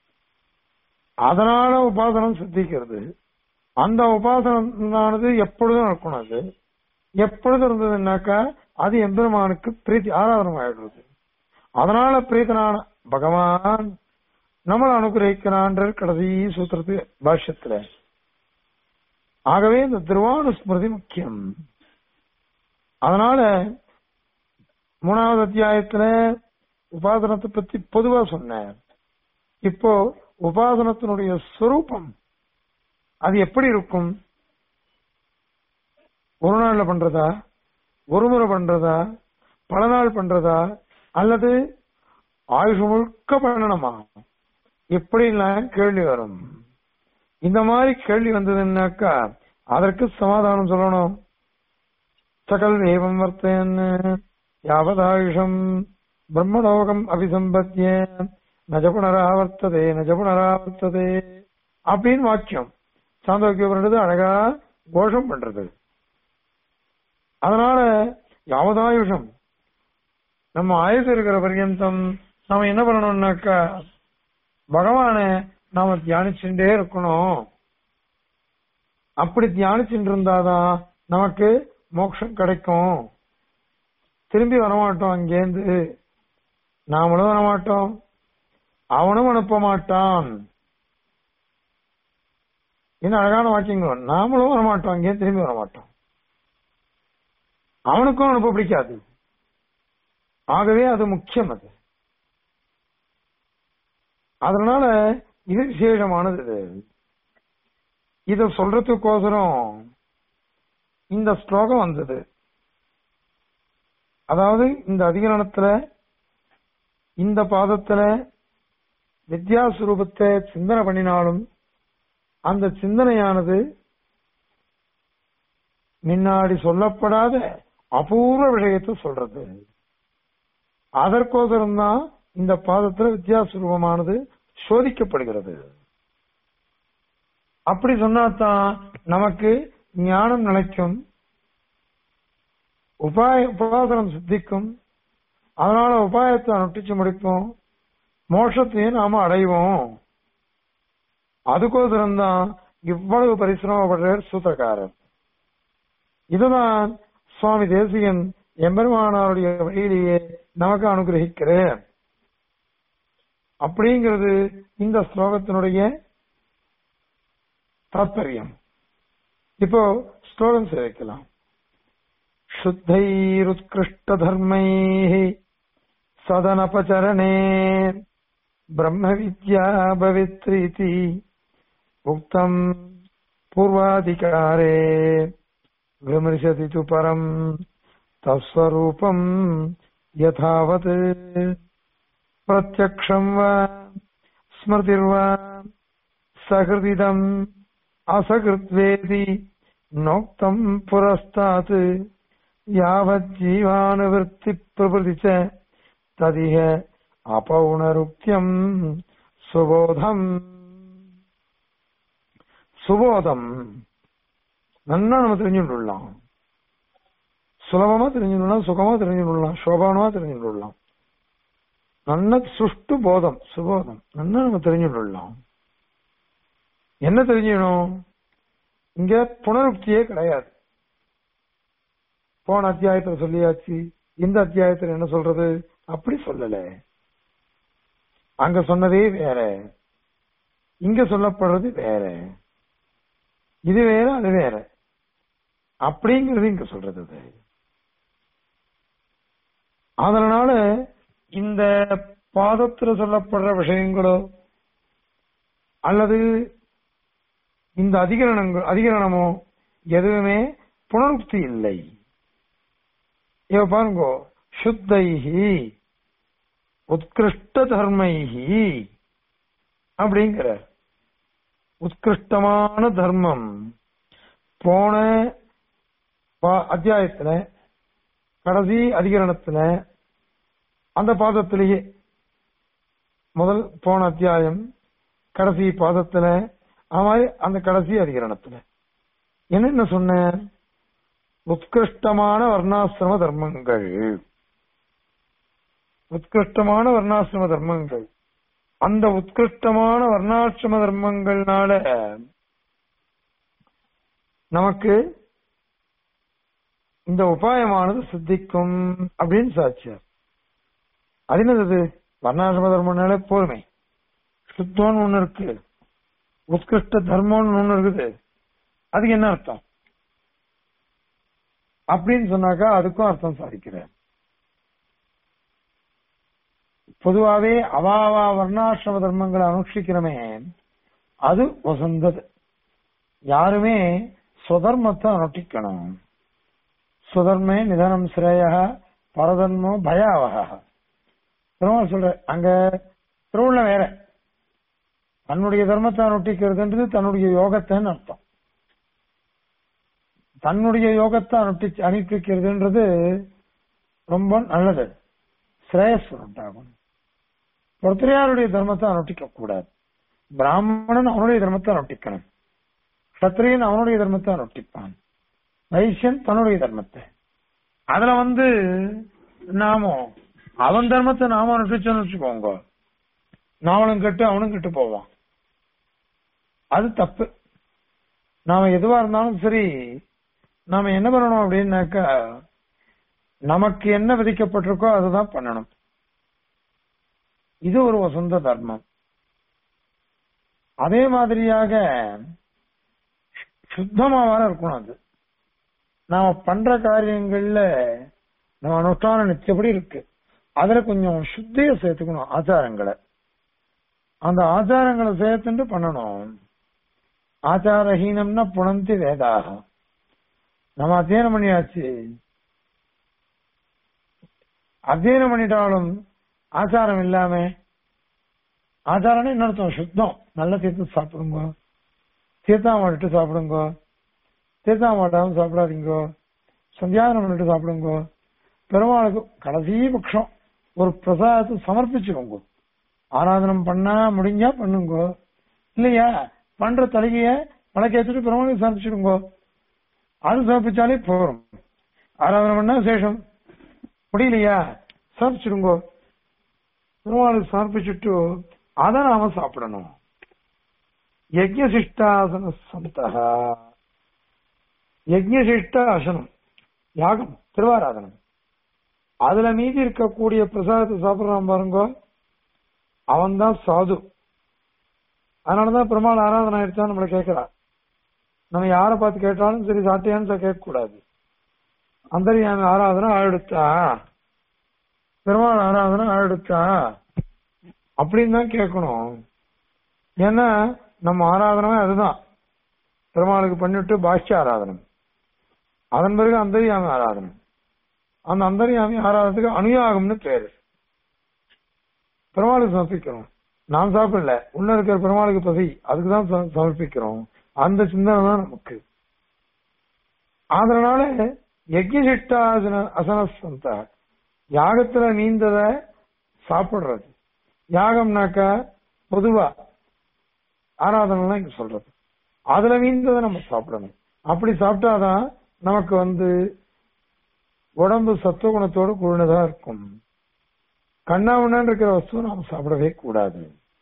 S1: அதனால உபாசனம் சித்திக்கிறது அந்த உபாசனமானது எப்பொழுதும் இருக்கணும் அது எப்பொழுது இருந்ததுன்னாக்கா அது எம்பெருமானுக்கு பிரீத்தி ஆராதனம் ஆயிடுறது அதனால பிரீத்தனான பகவான் நம்மளை அனுகிரகிக்கிறான்ற கடைசி சூத்திரத்து பாஷ்யத்துல ஆகவே இந்த திருவானுஸ்மிருதி முக்கியம் அதனால மூணாவது அத்தியாயத்துல உபாசனத்தை பத்தி பொதுவா சொன்னார் இப்போ உபாசனத்தினுடைய ஸ்வரூபம் அது எப்படி இருக்கும் ஒரு நாள்ல பண்றதா ஒரு முறை பண்றதா பல நாள் பண்றதா அல்லது ஆயுஷ் முழுக்க பண்ணணுமா எப்படிலாம் கேள்வி வரும் இந்த மாதிரி கேள்வி வந்ததுன்னாக்கா அதற்கு சமாதானம் சொல்லணும் சகல் ஏவம் வர்த்தன் யாவதாயுஷம் பிரம்மலோகம் அபிசம்பத்திய நஜபுனராவர்த்ததே நஜபுனராவர்த்ததே அப்படின்னு வாக்கியம் சாந்தோக்கியம் பண்றது அழகா கோஷம் பண்றது அதனால யாவதாயுஷம் நம்ம ஆயுசு இருக்கிற பர்யந்தம் நாம என்ன பண்ணணும்னாக்கா பகவான நாம தியானிச்சுட்டே இருக்கணும் அப்படி தியானிச்சுட்டு இருந்தாதான் நமக்கு மோட்சம் கிடைக்கும் திரும்பி வரமாட்டோம் அங்கேருந்து நாமளும் வரமாட்டோம் அவனும் அனுப்ப மாட்டான் என்ன அழகான வாக்கியங்கள் நாமளும் வரமாட்டோம் அங்கேயும் திரும்பி வரமாட்டோம் அவனுக்கும் அனுப்ப பிடிக்காது ஆகவே அது முக்கியம் அது அதனால இது விசேஷமானது இது. இத சொல்றதுக்கோசரம் இந்த ஸ்லோகம் வந்தது அதாவது இந்த அதிகரணத்துல இந்த பாதத்துல வித்யாஸ்வரூபத்தை சிந்தனை பண்ணினாலும் அந்த சிந்தனையானது முன்னாடி சொல்லப்படாத அபூர்வ விஷயத்தை சொல்றது அதற்கோசரம் தான் இந்த பாதத்துல வித்யாஸ்வரூபமானது சோதிக்கப்படுகிறது அப்படி சொன்னாதான் நமக்கு ஞானம் நிலைக்கும் உபாய உபாசனம் சித்திக்கும் அதனால உபாயத்தை அனுஷ்டிச்சு முடிப்போம் மோட்சத்தையும் நாம அடைவோம் அதுக்கோசரம் தான் இவ்வளவு பரிசிரமப்படுறார் சூத்திரக்காரர் இதுதான் சுவாமி தேசியன் எம்பெருமானாருடைய வழியிலேயே நமக்கு அனுகிரகிக்கிறேன் அப்படிங்கிறது இந்த ஸ்லோகத்தினுடைய தாத்பரியம் இப்போ ஸ்லோகம் சேவிக்கலாம் शुद्धैरुत्कृष्ट धर्मैः सदनपचरणे ब्रह्मविद्या भवित्रीति उक्तम् पूर्वाधिकारे विमृशति तु परम् तत्स्वरूपम् यथावत् प्रत्यक्षम् वा स्मृतिर्वा सकृदिदम् असकृद्वेदि नोक्तम् पुरस्तात् यावज्जीवानुवृत्ति प्रभृति च तदिह अपौनरुक्त्यम् சுபோதம் சுபோதம் நல்லா நம்ம தெரிஞ்சுட்டுலாம் சுலபமா தெரிஞ்சுடலாம் சுகமா தெரிஞ்சுடலாம் சோபானமா தெரிஞ்சுடலாம் நல்ல சுஷ்டு போதம் சுபோதம் நல்லா நம்ம தெரிஞ்சுடலாம் என்ன தெரிஞ்சுக்கணும் இங்க புனருக்தியே கிடையாது போன அத்தியாயத்துல சொல்லியாச்சு இந்த அத்தியாயத்துல என்ன சொல்றது அப்படி சொல்லல அங்க சொன்னதே வேற இங்க சொல்லப்படுறது வேற இது வேற அது வேற அப்படிங்கிறது இங்க சொல்றது அது அதனால இந்த பாதத்துல சொல்லப்படுற விஷயங்களோ அல்லது இந்த அதிகரணங்கள் அதிகரணமோ எதுவுமே புனருக்தி இல்லை இவ பாருங்க சுத்தைஹி உத்கிருஷ்ட தர்மைஹி அப்படிங்கிற உத்கிருஷ்டமான தர்மம் போன பா- அத்தியாயத்துல கடைசி அதிகரணத்துல அந்த பாதத்திலேயே முதல் போன அத்தியாயம் கடைசி பாதத்துல அது மாதிரி அந்த கடைசி அதிகரணத்துல என்னென்ன சொன்ன உத்கிருஷ்டமான வர்ணாசிரம தர்மங்கள் உத்கிருஷ்டமான வர்ணாசிரம தர்மங்கள் அந்த உத்கிருஷ்டமான வர்ணாசிரம தர்மங்கள்னால நமக்கு இந்த உபாயமானது சித்திக்கும் அப்படின்னு சாட்சியார் அது என்னது வர்ணாசிரம தர்மம்னாலே போதுமே சுத்தம்னு ஒண்ணு இருக்கு உத்கிருஷ்ட தர்மம்னு ஒண்ணு இருக்குது அதுக்கு என்ன அர்த்தம் அப்படின்னு சொன்னாக்கா அதுக்கும் அர்த்தம் சாதிக்கிறார் பொதுவாவே அவாவா வர்ணாசிரம தர்மங்களை அனுஷ்டிக்கிறமே அது வசந்தது யாருமே சுதர்மத்தை அனுஷ்டிக்கணும் சுதர்மே நிதனம் சிரேய பரதன்மோ பயாவக திரும்ப சொல்ற அங்க திருவுள்ள வேற தன்னுடைய தர்மத்தை அனுஷ்டிக்கிறதுன்றது தன்னுடைய யோகத்தைன்னு அர்த்தம் தன்னுடைய யோகத்தை அனுஷ்டி அனுஷ்டிக்கிறதுன்றது ரொம்ப நல்லது சிரேயஸ் உண்டாகும் ஒருத்தரையாருடைய தர்மத்தை அனுஷ்டிக்க கூடாது பிராமணன் அவனுடைய தர்மத்தை அனுஷ்டிக்கணும் சத்திரியன் அவனுடைய தர்மத்தை அனுஷ்டிப்பான் வைசியன் தன்னுடைய தர்மத்தை அதுல வந்து நாம அவன் தர்மத்தை நாம அனுஷ்டிச்சோன்னு வச்சுக்கோங்க நாமளும் கெட்டு அவனும் கெட்டு போவான் அது தப்பு நாம எதுவா இருந்தாலும் சரி நாம என்ன பண்ணணும் அப்படின்னாக்கா நமக்கு என்ன விதிக்கப்பட்டிருக்கோ அதுதான் பண்ணணும் இது ஒரு வசந்த தர்மம் அதே மாதிரியாக சுத்தமா வர இருக்கணும் அது நாம பண்ற காரியங்கள்ல நம்ம அனுஷ்டான நிச்சயப்படி இருக்கு அதுல கொஞ்சம் சுத்திய சேர்த்துக்கணும் ஆச்சாரங்களை அந்த ஆச்சாரங்களை சேர்த்துட்டு பண்ணணும் ஆச்சாரஹீனம்னா புணந்தி வேதாக நம்ம அத்தியனம் பண்ணியாச்சு அத்தியனம் பண்ணிட்டாலும் ஆச்சாரம் இல்லாம ஆச்சாரம்னா என்ன அர்த்தம் சுத்தம் நல்ல தீர்த்தம் சாப்பிடுங்க தீர்த்தாமட்டு சாப்பிடுங்க தீர்த்தாமட்டாம சாப்பிடாதீங்க சந்தியாதனம் பண்ணிட்டு சாப்பிடுங்க பெருமாளுக்கு கடைசி பட்சம் ஒரு பிரசாதத்தை சமர்ப்பிச்சுக்கோங்க ஆராதனம் பண்ணா முடிஞ்சா பண்ணுங்க இல்லையா பண்ற தலிகைய வழக்கேற்றிட்டு பெருமாளுக்கு சமர்ப்பிச்சிடுங்க அது சமர்ப்பிச்சாலே போறோம் ஆராதனை பண்ணா சேஷம் முடியலையா சமர்ப்பிச்சிடுங்க பெருமாளுக்கு சமர்ப்பிச்சுட்டு அதை நாம சாப்பிடணும் யஜ்யசிஷ்டாசன சந்தா யஜ்யசிஷ்ட அசனம் யாகம் திருவாராதனம் அதுல மீதி இருக்கக்கூடிய பிரசாதத்தை சாப்பிடுறான் பாருங்க அவன் தான் சாது அதனாலதான் பெருமாள் ஆராதனை ஆயிடுச்சா நம்மள கேட்கிறா நம்ம யாரை பார்த்து கேட்டாலும் சரி சாட்டியான்னு கேட்க கூடாது அந்தரியாமி ஆராதனை ஆயிடுச்சா பெருமாள் ஆராதனை ஆயிடுச்சா அப்படின்னு தான் கேட்கணும் ஏன்னா நம்ம ஆராதனமே அதுதான் பெருமாளுக்கு பண்ணிட்டு பாஷ்ய ஆராதனம் அதன் பிறகு அந்தரியாமி ஆராதனம் அந்த அந்தரியாமி ஆராதனத்துக்கு அனுயாகம்னு பேரு பெருமாளுக்கு சமர்ப்பிக்கிறோம் நாம் சாப்பிடல உள்ள இருக்கிற பெருமாளுக்கு பசி அதுக்கு தான் சம- சமர்ப்பிக்கிறோம் அந்த சிந்தனை தான் நமக்கு அதனால யஜ்யசிட்டாசன அசனசந்த யாகத்துல நீந்தத சாப்பிடுறது யாகம்னாக்கா பொதுவா ஆராதனைலாம் இங்க சொல்றது அதுல மீந்ததை நம்ம சாப்பிடணும் அப்படி சாப்பிட்டாதான் நமக்கு வந்து உடம்பு சத்துவகுணத்தோடு கூடினதா இருக்கும் கண்ணாமண்ணான் இருக்கிற வஸ்துவை நாம சாப்பிடவே கூடாது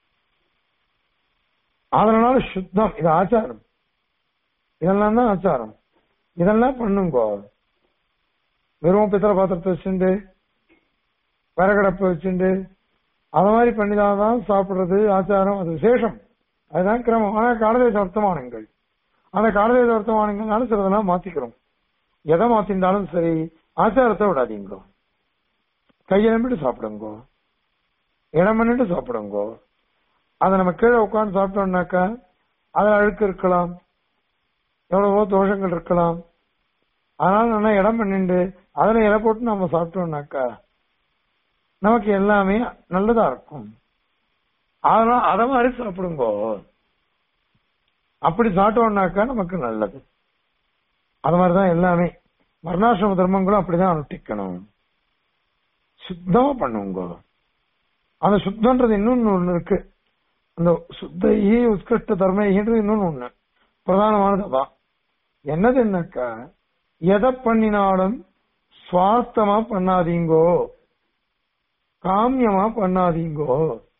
S1: அதனால சுத்தம் இது ஆச்சாரம் இதெல்லாம் தான் ஆச்சாரம் இதெல்லாம் பண்ணுங்க வெறும் பித்தளை பாத்திரத்தை வச்சுண்டு விறகடப்பை வச்சுண்டு அத மாதிரி பண்ணிதான் சாப்பிடுறது ஆச்சாரம் அது விசேஷம் அதுதான் கிரமம் ஆனா காலதேச வர்த்தமானங்கள் அந்த காலதேச வர்த்தமானங்கள்னால சிலதெல்லாம் மாத்திக்கிறோம் எதை மாத்திருந்தாலும் சரி ஆச்சாரத்தை விடாதீங்க கையெழும்பிட்டு சாப்பிடுங்க இடம் பண்ணிட்டு சாப்பிடுங்க அதை நம்ம கீழே உட்கார்ந்து சாப்பிட்டோம்னாக்கா அதுல அழுக்கு இருக்கலாம் எவ்வளவோ தோஷங்கள் இருக்கலாம் அதனால நல்லா இடம் பண்ணிண்டு அதுல இலை போட்டு நம்ம சாப்பிட்டோம்னாக்கா நமக்கு எல்லாமே நல்லதா இருக்கும் அதனால அத மாதிரி சாப்பிடுங்க அப்படி சாப்பிட்டோம்னாக்கா நமக்கு நல்லது அது மாதிரிதான் எல்லாமே வர்ணாசிரம தர்மங்களும் அப்படிதான் அனுஷ்டிக்கணும் சுத்தமா பண்ணுங்க அந்த சுத்தம்ன்றது இன்னொன்னு ஒண்ணு இருக்கு அந்த சுத்தையே உத்கிருஷ்ட தர்மைன்றது இன்னொன்னு ஒண்ணு பிரதானமானதுதான் என்னதுன்னாக்கா எதை பண்ணினாலும் சுவார்த்தமா பண்ணாதீங்கோ காமியமா பண்ணாதீங்கோ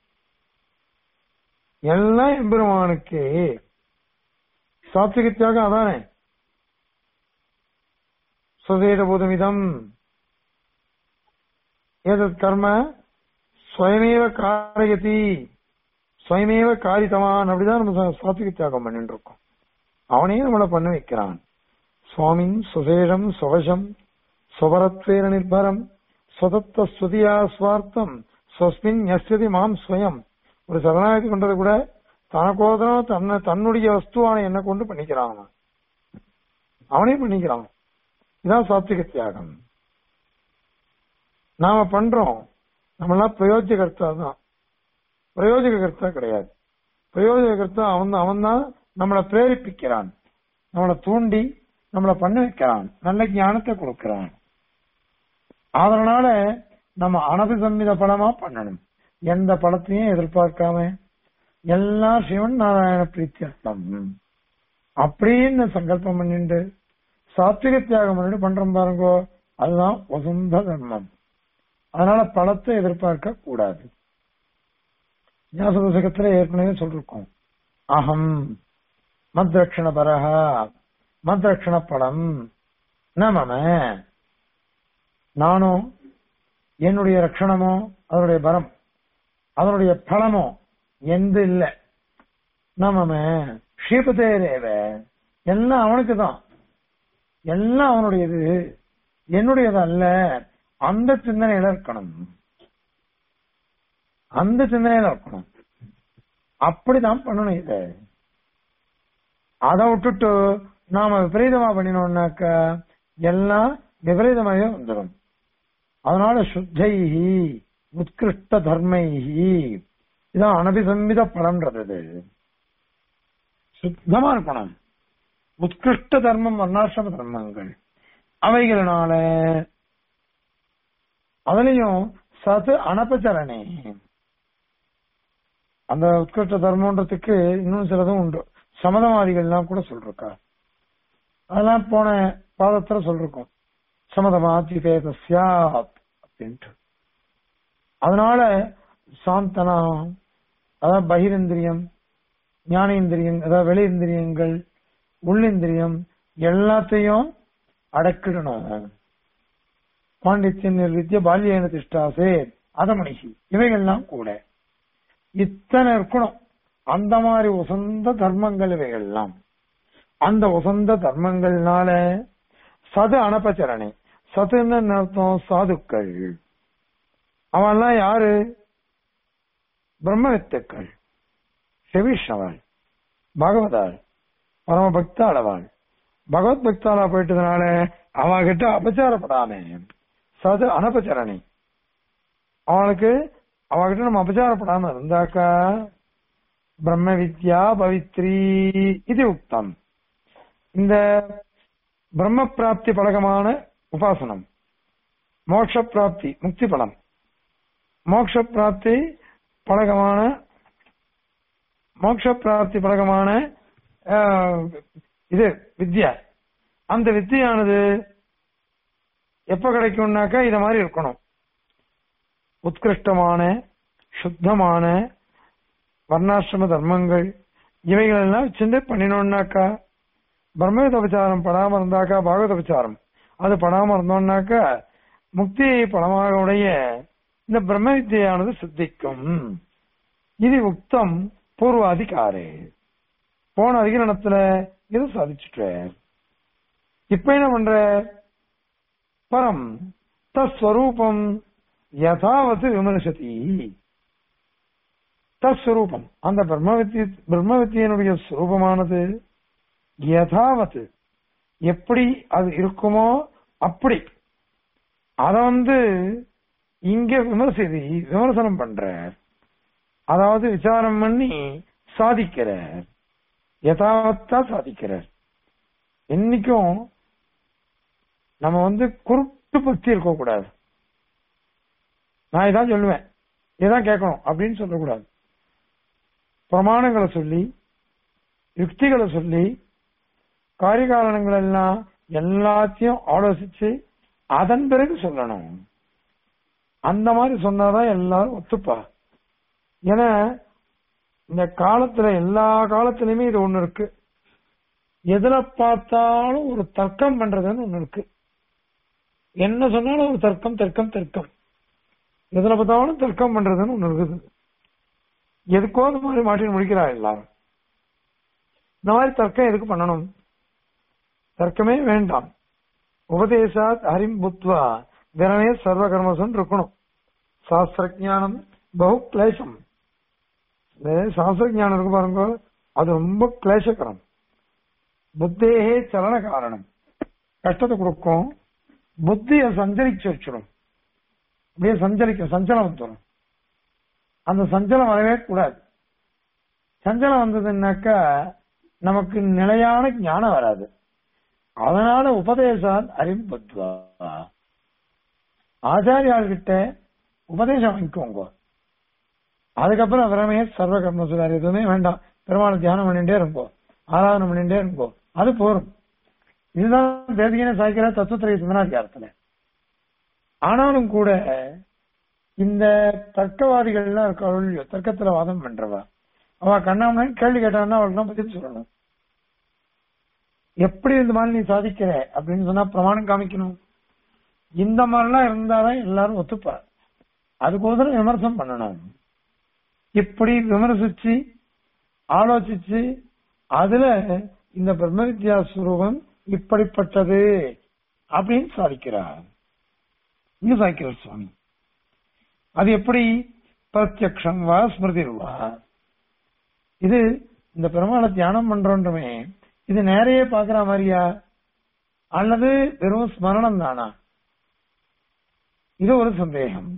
S1: எல்லாம் எம்பெருமானுக்கு சாத்விக தியாகம் அதானே சுதேடபூதமிதம் ஏதத் கர்ம ஸ்வயமேவ காரயதி ஸ்வயமேவ காரித்தவான் அப்படிதான் நம்ம சா- சாத்விக தியாகம் பண்ணிட்டு இருக்கோம் அவனே நம்மளை பண்ண வைக்கிறான் சுவாமின் சுசேஷம் சுவசம் சுவரத்வேர நிர்பரம் சுதத்த ஸ்துதியா ஸ்வார்த்தம் ஸ்வஸ்மின் யஸ்யதி மாம் ஸ்வயம் ஒரு சரணாகதி பண்றது கூட தனக்கோதரம் தன்னை தன்னுடைய வஸ்துவான என்ன கொண்டு பண்ணிக்கிறான் அவன். அவனே பண்ணிக்கிறான் இதான் சாத்விக தியாகம் நாம பண்றோம் நம்மளாம் பிரயோஜகர்த்தா தான் பிரயோஜகர்த்தா கிடையாது பிரயோஜகர்த்தா அவன் அவன் தான் நம்மளை பிரேரிப்பிக்கிறான் நம்மளை தூண்டி நம்மளை பண்ண வைக்கிறான் நல்ல ஞானத்தை கொடுக்கிறான் அதனால நம்ம அனபிசம்மித பலமா பண்ணணும் எந்த பலத்தையும் எதிர்பார்க்காம எல்லாம் சிவன் நாராயண பிரீத்தியர்த்தம் அப்படின்னு சங்கல்பம் பண்ணிட்டு சாத்விக தியாகம் பண்ணிட்டு பண்றோம் பாருங்கோ அதுதான் வசுந்த தர்மம் அதனால பலத்தை எதிர்பார்க்க கூடாது ஞாசபுசகத்துல ஏற்கனவே சொல்லிருக்கோம் அகம் மத்ரக்ஷண பரஹா மத்ரக்ஷண பலம் நமம நானும் என்னுடைய ரட்சணமோ அதனுடைய பரம் அதனுடைய பலமோ எந்த இல்ல நமம ஸ்ரீபதே தேவ எல்லாம் அவனுக்கு தான் எல்லாம் அவனுடையது என்னுடையது அல்ல அந்த சிந்தனையில இருக்கணும் அந்த சிந்தனையில இருக்கணும் அப்படிதான் பண்ணணும் இத அதை விட்டுட்டு நாம விபரீதமா பண்ணினோம்னாக்க எல்லாம் விபரீதமாகவே வந்துடும் அதனால சுத்தைஹி உத்கிருஷ்ட தர்மைஹி இதான் அனபிசம்மித பலன்றது இது. சுத்தமா இருக்கணும் உத்கிருஷ்ட தர்மம் வர்ணாசிரம தர்மங்கள் அவைகளினால அதுலயும் சது அனபச்சரணே அந்த உத்கிருஷ்ட தர்மன்றதுக்கு இன்னும் சிலதும் உண்டு சமதவாதிகள்லாம் கூட சொல்றா அதெல்லாம் போன பாதத்துல சொல்லிருக்கோம் சமதமாதி பேதஸ்யாத் அப்படின்ட்டு அதனால சாந்தனா அதாவது பகிரந்திரியம் ஞானேந்திரியம் அதாவது வெளியிந்திரியங்கள் உள்ளிந்திரியம் எல்லாத்தையும் அடக்கிடணும் பாண்டித்யன் நிர்வித்திய பால்யேன திஷ்டாசே அதமணிகி இவைகள்லாம் கூட இத்தனை இருக்கணும் அந்த மாதிரி உசந்த தர்மங்கள் இவைகள்லாம் அந்த உசந்த தர்மங்கள்னால சது அனபச்சரணை சதுன்னு என்ன அர்த்தம் சாதுக்கள் அவன்லாம் யாரு பிரம்மவித்துக்கள் செவிஷ்ணவள் பகவதாள் பரம பக்தாளவாள் பகவத் பக்தாளா போயிட்டதுனால அவகிட்ட அபச்சாரப்படாம சது அனபச்சரணை அவனுக்கு அவகிட்ட நம்ம அபச்சாரப்படாம இருந்தாக்கா பிரம்ம வித்யா பவித்ரி இது உக்தம் இந்த பிரம்ம பிராப்தி பழகமான உபாசனம் மோட்ச பிராப்தி முக்தி பலம் மோட்ச பிராப்தி பழகமான மோட்ச பிராப்தி பழகமான ஆஹ், இது வித்யா அந்த வித்தியானது எப்ப கிடைக்கும்னாக்கா இத மாதிரி இருக்கணும் உத்கிருஷ்டமான சுத்தமான வர்ணாசிரம தர்மங்கள் இவைகள் எல்லாம் சிந்தை பண்ணினோம்னாக்கா பிரம்மவித உபச்சாரம் படாம இருந்தாக்கா பாகவத உபச்சாரம் அது படாம இருந்தோம்னாக்கா முக்தியை பலமாக உடைய இந்த பிரம்ம வித்தியானது சித்திக்கும் இது உக்தம் பூர்வாதிகாரே போன அதிகரணத்துல இது சாதிச்சுட்டு இப்ப என்ன பண்ற பரம் தஸ்வரூபம் யதாவது விமர்சதி தஸ்வரூபம் அந்த பிரம்மவித்தி பிரம்மவித்தியனுடைய ஸ்வரூபமானது யதாவத் எப்படி அது இருக்குமோ அப்படி அத வந்து இங்க விமர்சதி விமர்சனம் பண்ற அதாவது விசாரம் பண்ணி சாதிக்கிறார் யதாவத்தா சாதிக்கிறார் என்னைக்கும் நம்ம வந்து குருட்டு பக்தி இருக்க கூடாது நான் இதான் சொல்லுவேன் இதான் கேட்கணும் அப்படின்னு சொல்லக்கூடாது பிரமாணங்களை சொல்லி யுக்திகளை சொல்லி காரியகாரணங்கள் எல்லாம் எல்லாத்தையும் ஆலோசிச்சு அதன் பிறகு சொல்லணும் அந்த மாதிரி சொன்னாதான் எல்லாரும் ஒத்துப்பா ஏன்னா இந்த காலத்துல எல்லா காலத்திலுமே இது ஒண்ணு இருக்கு எதுல பார்த்தாலும் ஒரு தர்க்கம் பண்றதுன்னு ஒண்ணு இருக்கு என்ன சொன்னாலும் ஒரு தர்க்கம் தர்க்கம் தர்க்கம் எதுல பார்த்தாலும் தர்க்கம் பண்றதுன்னு ஒண்ணு இருக்குது எதுக்கோ அந்த மாதிரி மாட்டி முடிக்கிறா எல்லாரும் இந்த மாதிரி தர்க்கம் எதுக்கு பண்ணணும் தர்க்கமே வேண்டாம் உபதேசாத் ஹரிம் புத்வா தினமே சர்வ கர்மசன் இருக்கணும் சாஸ்திர ஞானம் பகு கிளேசம் இந்த சாஸ்திர ஞானம் இருக்கு பாருங்க அது ரொம்ப கிளேசகரம் புத்தேகே சலன காரணம் கஷ்டத்தை கொடுக்கும் புத்தியை சஞ்சரிச்சு வச்சிடும் அப்படியே சஞ்சரிக்கும் சஞ்சலம் வந்துடும் அந்த சஞ்சலம் வரவே கூடாது சஞ்சலம் வந்ததுன்னாக்கா நமக்கு நிலையான ஞானம் வராது அதனால உபதேசால் அறிவுபத்வா ஆச்சாரியாள்கிட்ட உபதேசம் வாங்கிக்கோங்க அதுக்கப்புறம் விரமே சர்வ கர்மசுதாரி எதுவுமே வேண்டாம் பெருமாளை தியானம் பண்ணிட்டே இருப்போம் ஆராதனை பண்ணிட்டே இருப்போம் அது போரும் இதுதான் தேசிகன சாய்க்கிற தத்துவத்திரை சிந்தனாதிகாரத்துல ஆனாலும் கூட இந்த தர்க்கவாதிகள்லாம் இருக்க தர்க்கத்துல வாதம் பண்றவா அவ கண்ணாமன் கேள்வி கேட்டான்னா அவளுக்கு பதில் சொல்லணும் எப்படி இந்த மாதிரி நீ சாதிக்கிற அப்படின்னு சொன்னா பிரமாணம் காமிக்கணும் இந்த மாதிரிலாம் இருந்தாதான் எல்லாரும் ஒத்துப்பார் அதுக்கோசரம் விமர்சனம் பண்ணணும் இப்படி விமர்சிச்சு ஆலோசிச்சு அதுல இந்த பிரம்ம வித்யா சுரூபம் இப்படிப்பட்டது அப்படின்னு சாதிக்கிறார் இங்க சாதிக்கிறார் சுவாமி அது எப்படி பிரத்யக்ஷம் வா ஸ்மிருதி வா இது இந்த பெருமாளை தியானம் பண்றோன்றமே இது நேரையே பாக்குற மாதிரியா அல்லது வெறும் ஸ்மரணம் தானா இது ஒரு சந்தேகம்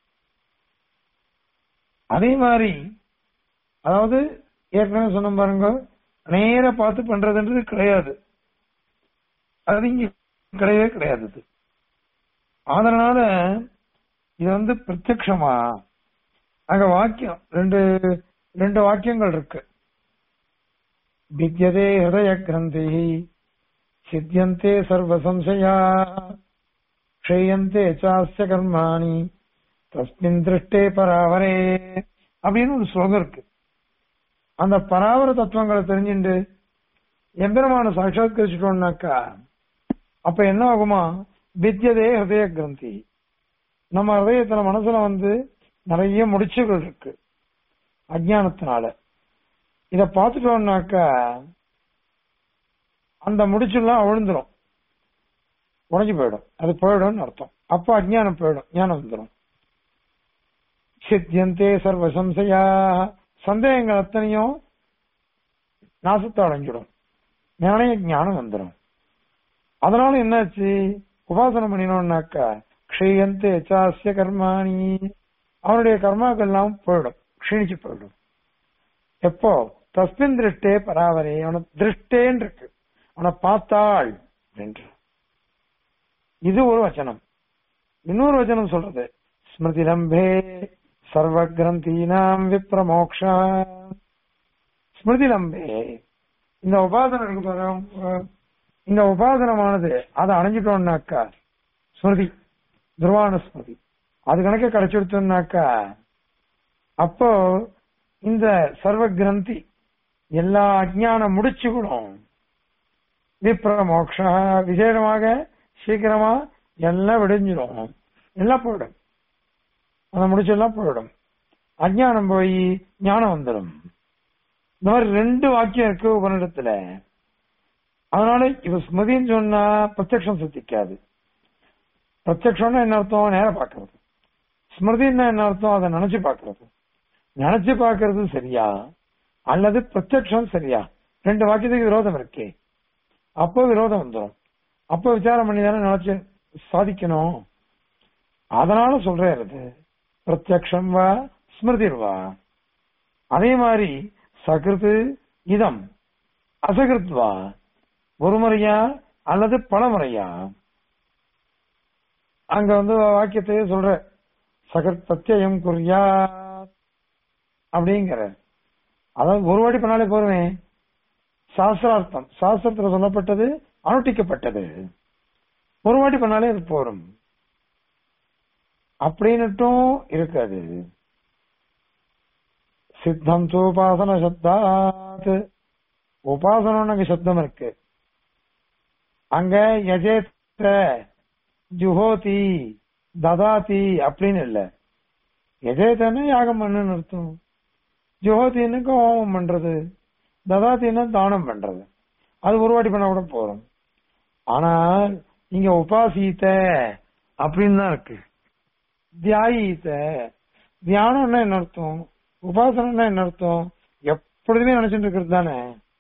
S1: அதே மாதிரி அதாவது ஏற்கனவே சொன்ன பாருங்க நேர பார்த்து பண்றதுன்றது கிடையாது அது இங்க கிடையவே கிடையாது இது. அதனால இது வந்து பிரத்யக்ஷமா அங்க வாக்கியம் ரெண்டு ரெண்டு வாக்கியங்கள் இருக்கு வித்யதே ஹிருதய கிரந்தி சித்தியந்தே சர்வ சம்சயா க்ஷயந்தே சாஸ்ய கர்மாணி தஸ்மின் திருஷ்டே பராவரே அப்படின்னு ஒரு ஸ்லோகம் இருக்கு அந்த பராவர தத்துவங்களை தெரிஞ்சுண்டு எம்பெருமான சாட்சாத்கரிச்சிட்டோம்னாக்கா அப்ப என்ன ஆகுமா வித்யதே ஹிருதய கிரந்தி நம்ம ஹிருதயத்துல மனசுல வந்து நிறைய முடிச்சுகள் இருக்கு அஜானத்தினால இத பார்த்துட்டோம்னாக்கா அந்த முடிச்செல்லாம் அவிழ்ந்துரும் உடஞ்சு போயிடும் அது போயிடும்னு அர்த்தம் அப்ப அஜ்ஞானம் போயிடும் ஞானம் வந்துடும் சித்தியந்தே சர்வ சம்சயா சந்தேகங்கள் அத்தனையும் நாசத்தை அடைஞ்சிடும் ஞானய ஞானம் வந்துடும் அதனால என்னாச்சு உபாசனை பண்ணினோம்னாக்கா க்ஷயந்தே சாஸ்ய கர்மாணி அவனுடைய கர்மாக்கள் எல்லாம் போயிடும் க்ஷீணிச்சு போயிடும் எப்போ தஸ்மின் திருஷ்டே பராவரே அவனை திருஷ்டேன்னு இருக்கு அவனை பார்த்தாள் என்று இது ஒரு வச்சனம் இன்னொரு வச்சனம் சொல்றது ஸ்மிருதி லம்பே சர்வ கிரந்தீனாம் விப்ரமோக்ஷா ஸ்மிருதி லம்பே இந்த உபாசனம் இருக்கு பாருங்க இந்த உபாசனமானது அதை அடைஞ்சிட்டோம்னாக்கா ஸ்மிருதி துருவான ஸ்மிருதி அது கணக்கே கிடைச்சிடுத்தோம்னாக்கா அப்போ இந்த சர்வ கிரந்தி எல்லா அஜ்ஞானம் முடிச்சுக்கணும் விப்ரமோக்ஷா விசேஷமாக சீக்கிரமா எல்லாம் விடிஞ்சிடும் எல்லாம் போயிடும் அந்த முடிச்செல்லாம் போயிடும் அஜ்ஞானம் போய் ஞானம் வந்துடும் இந்த மாதிரி ரெண்டு வாக்கியம் இருக்கு உபனிடத்துல அதனால இவ ஸ்மிருதின்னு சொன்னா பிரத்யக்ஷம் சித்திக்காது பிரத்யக்ஷம்னா என்ன அர்த்தம் நேரம் பார்க்கறது ஸ்மிருதின்னா என்ன அர்த்தம் அதை நினைச்சு பார்க்கறது நினைச்சு பார்க்கறது சரியா அல்லது பிரத்யக்ஷம் சரியா ரெண்டு வாக்கியத்துக்கு விரோதம் இருக்கே அப்போ விரோதம் வந்துடும் அப்போ விசாரம் பண்ணி தானே நினைச்சு சாதிக்கணும் அதனால சொல்றேன் அது பிரத்யக்ஷம் வா ஸ்மிருதிர் வா அதே மாதிரி சகிருத்து இதம் அசகிருத் வா ஒரு முறையா அல்லது பல முறையா அங்க வந்து வாக்கியத்தையே சொல்ற சகத் பிரத்யம் குறியா அப்படிங்கிற அதாவது ஒரு வாட்டி பண்ணாலே போருமே சாஸ்திரார்த்தம் சாஸ்திரத்துல சொல்லப்பட்டது அனுட்டிக்கப்பட்டது ஒரு வாட்டி பண்ணாலே அது போரும் அப்படின்னுட்டும் இருக்காது சித்தம் சோபாசன சப்தாத் உபாசனம்னு சப்தம் இருக்கு அங்க யஜேத்த ஜுஹோதி ததாதி அப்படின்னு இல்ல எஜேத்தன்னு யாகம் பண்ணுன்னு அர்த்தம் ஜுஹோத்தின்னு ஹோமம் பண்றது ததாத்தின்னு தானம் பண்றது அது ஒரு வாட்டி பண்ண கூட போறோம் ஆனால் இங்க உபாசித்த அப்படின்னு தான் இருக்கு தியாயித்த தியானம்னா என்ன அர்த்தம் உபாசனம்னா என்ன அர்த்தம் எப்பொழுதுமே நினைச்சிட்டு இருக்கிறது தானே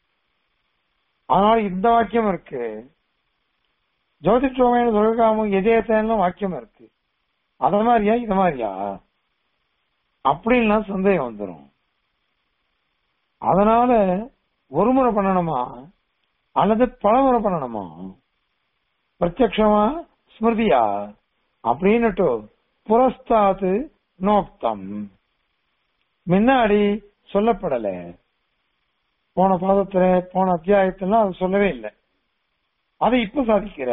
S1: ஆனால் இந்த வாக்கியம் இருக்கு ஜோதிஷோமையான சொல்காமம் எதேத்தன்னு வாக்கியம் இருக்கு அத மாதிரியா இது மாதிரியா அப்படின்லாம் சந்தேகம் வந்துடும் அதனால ஒரு முறை பண்ணணுமா அல்லது பல முறை பண்ணணுமா பிரத்யக்ஷமா ஸ்மிருதியா அப்படின்னுட்டு புரஸ்தாத்து நோக்தம் முன்னாடி சொல்லப்படல போன பாதத்துல போன அத்தியாயத்துல அது சொல்லவே இல்லை அதை இப்ப சாதிக்கிற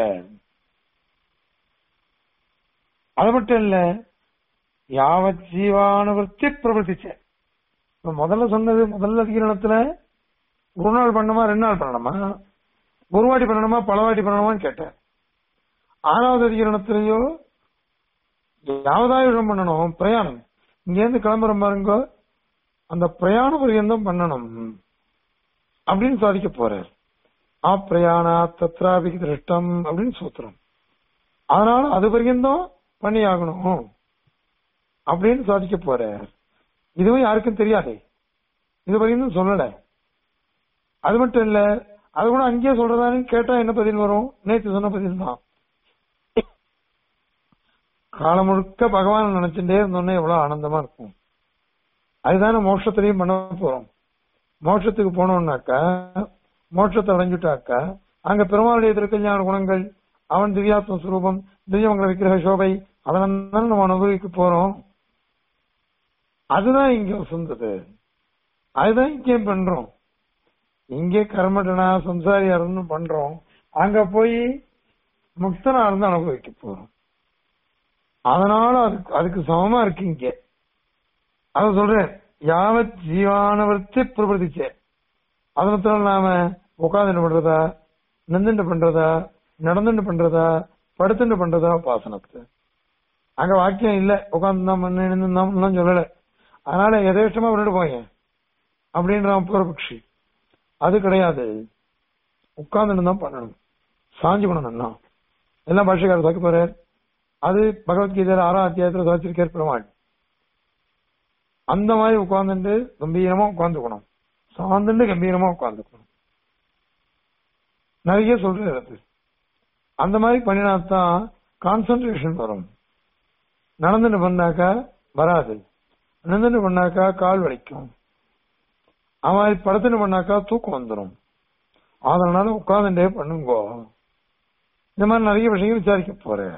S1: அது மட்டும் இல்ல யாவத் ஜீவானுவர்த்தி பிரவர்த்திச்ச இப்ப முதல்ல சொன்னது முதல்ல அதிகரணத்துல ஒரு நாள் பண்ணணுமா ரெண்டு நாள் பண்ணணுமா ஒரு வாட்டி பண்ணணுமா பல வாட்டி பண்ணணுமான்னு கேட்டேன் ஆறாவது அதிகரணத்திலேயோ யாவதாயுஷம் பண்ணணும் பிரயாணம் இங்க இருந்து கிளம்புற பாருங்க அந்த பிரயாண பரியந்தம் பண்ணணும் அப்படின்னு சாதிக்க போறார் அப்பிரயாணா தத்ராபி திருஷ்டம் அப்படின்னு சூத்திரம் அதனால அது பரியந்தம் பண்ணி ஆகணும் அப்படின்னு சாதிக்க போறார் இதுவும் யாருக்கும் தெரியாதே இது வரையும் சொல்லல அது மட்டும் இல்ல அது கூட அங்கேயே சொல்றதான்னு கேட்டா என்ன பதில் வரும் நேற்று சொன்ன பதில் தான் காலம் முழுக்க பகவான் நினைச்சுட்டே இருந்தோன்னே எவ்வளவு ஆனந்தமா இருக்கும் அதுதானே மோட்சத்திலையும் பண்ண போறோம் மோட்சத்துக்கு போனோம்னாக்கா மோட்சத்தை அடைஞ்சுட்டாக்கா அங்க பெருமாளுடைய திருக்கல்யாண குணங்கள் அவன் திவ்யாத்ம சுரூபம் திவ்யமங்கல விக்கிரக சோபை அதெல்லாம் நம்ம அனுபவிக்க போறோம் அதுதான் இங்க சொந்தது அதுதான் இங்கே பண்றோம் இங்கே கர்மடனா சம்சாரியா இருந்து பண்றோம் அங்க போய் முக்தனா இருந்து அனுபவிக்க போறோம் அதனால அதுக்கு அதுக்கு சமமா இருக்கு இங்க அத சொல்றேன் யாவத் ஜீவானவர்த்தி பிரபதிச்சே அதனத்துல நாம உட்காந்துட்டு பண்றதா நின்றுட்டு பண்றதா நடந்துட்டு பண்றதா படுத்துட்டு பண்றதா உபாசனத்தை அங்க வாக்கியம் இல்ல உட்காந்து தான் பண்ணு நின்று சொல்லல அதனால எதேஷ்டமா பண்ணிட்டு போங்க அப்படின்றான் பூரபக்ஷி அது கிடையாது உட்கார்ந்துட்டு தான் பண்ணணும் சாஞ்சுக்கணும் நல்லா எல்லாம் பாஷக்காரர் சாக்க போறார் அது பகவத்கீதையில ஆறாம் அத்தியாயத்துல சாதிச்சிருக்கார் பெருமாள் அந்த மாதிரி உட்கார்ந்துட்டு கம்பீரமா உட்கார்ந்துக்கணும் சாந்துட்டு கம்பீரமா உட்கார்ந்துக்கணும் நிறைய சொல்றது அது அந்த மாதிரி பண்ணினாத்தான் கான்சென்ட்ரேஷன் வரும் நடந்துட்டு பண்ணாக்கா வராது நடந்துட்டு பண்ணாக்கா கால் வலிக்கும் அது மாதிரி படுத்துட்டு பண்ணாக்கா தூக்கம் வந்துடும் அதனால உட்கார்ந்துட்டே பண்ணுங்கோ இந்த மாதிரி நிறைய விஷயங்கள் விசாரிக்க போறேன்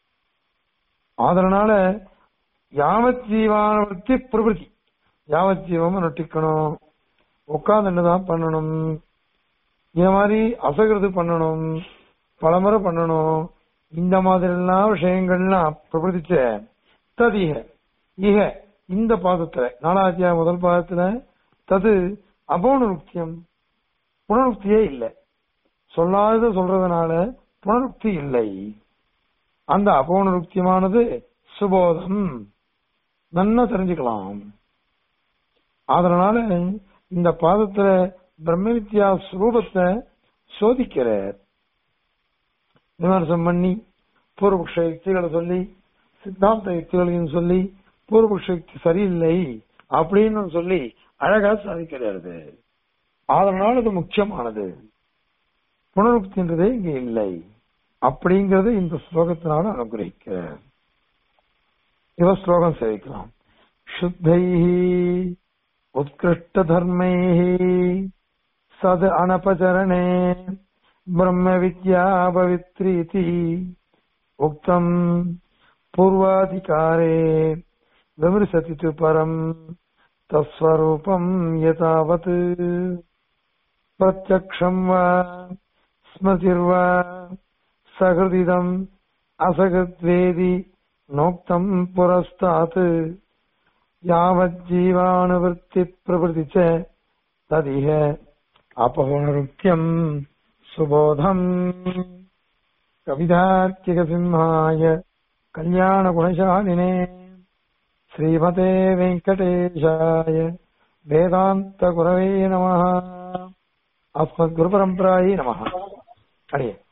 S1: அதனால யாவத் ஜீவானவர்த்தி பிரபுதி யாவத் ஜீவமும் நொட்டிக்கணும் உட்கார்ந்துட்டு தான் பண்ணணும் இந்த மாதிரி அசகிறது பண்ணணும் பலமுறை பண்ணணும் இந்த மாதிரி எல்லாம் விஷயங்கள்லாம் பிரபதிச்ச ததிக இக இந்த பாதத்துல நாலாத்தியா முதல் பாதத்துல தது அபௌனருக்தியம் புனருக்தியே இல்லை சொல்லாதது சொல்றதுனால புனருக்தி இல்லை அந்த அபௌனருக்தியமானது சுபோதம் நன்னா தெரிஞ்சுக்கலாம் அதனால இந்த பாதத்துல பிரம்ம வித்யா ஸ்வரூபத்தை சோதிக்கிறார் விமர்சனம் பண்ணி பூர்வபக்ஷ யுக்திகளை சொல்லி சித்தாந்த யுக்திகளையும் சொல்லி பூர்வபக்ஷ யுக்தி சரியில்லை அப்படின்னு சொல்லி அழகா சாதிக்கிறாரு அதனால அது முக்கியமானது புனருக்தின்றதே இங்க இல்லை அப்படிங்கறது இந்த ஸ்லோகத்தினால அனுகிரகிக்கிறார் இவ ஸ்லோகம் சேவிக்கலாம் சுத்தை உத்கிருஷ்ட தர்மை சத் அனபச்சரணே பிரம்ம வித்யா பவித்ரீதி உக்தம் பூர்வாதிகாரே விமர்சதி து பரம் தஸ்வரூபம் யதாவத் பிரத்யக்ஷம் வா ஸ்மதிர்வா சகிருதிதம் அசகத்வேதி நோக்தம் புரஸ்தாத் யாவஜ்ஜீவானுவృత్తి பிரபுதி ச ததிஹ அபகுணருத்தியம் சுபோதம் கவிதார்க்கிகசிம்ஹாய கல்யாணகுணசாலினே ஸ்ரீமதே வெங்கடேஷாய வேதாந்த குரவே நம அஸ்மத்குருபரம்பராயை நம அடியே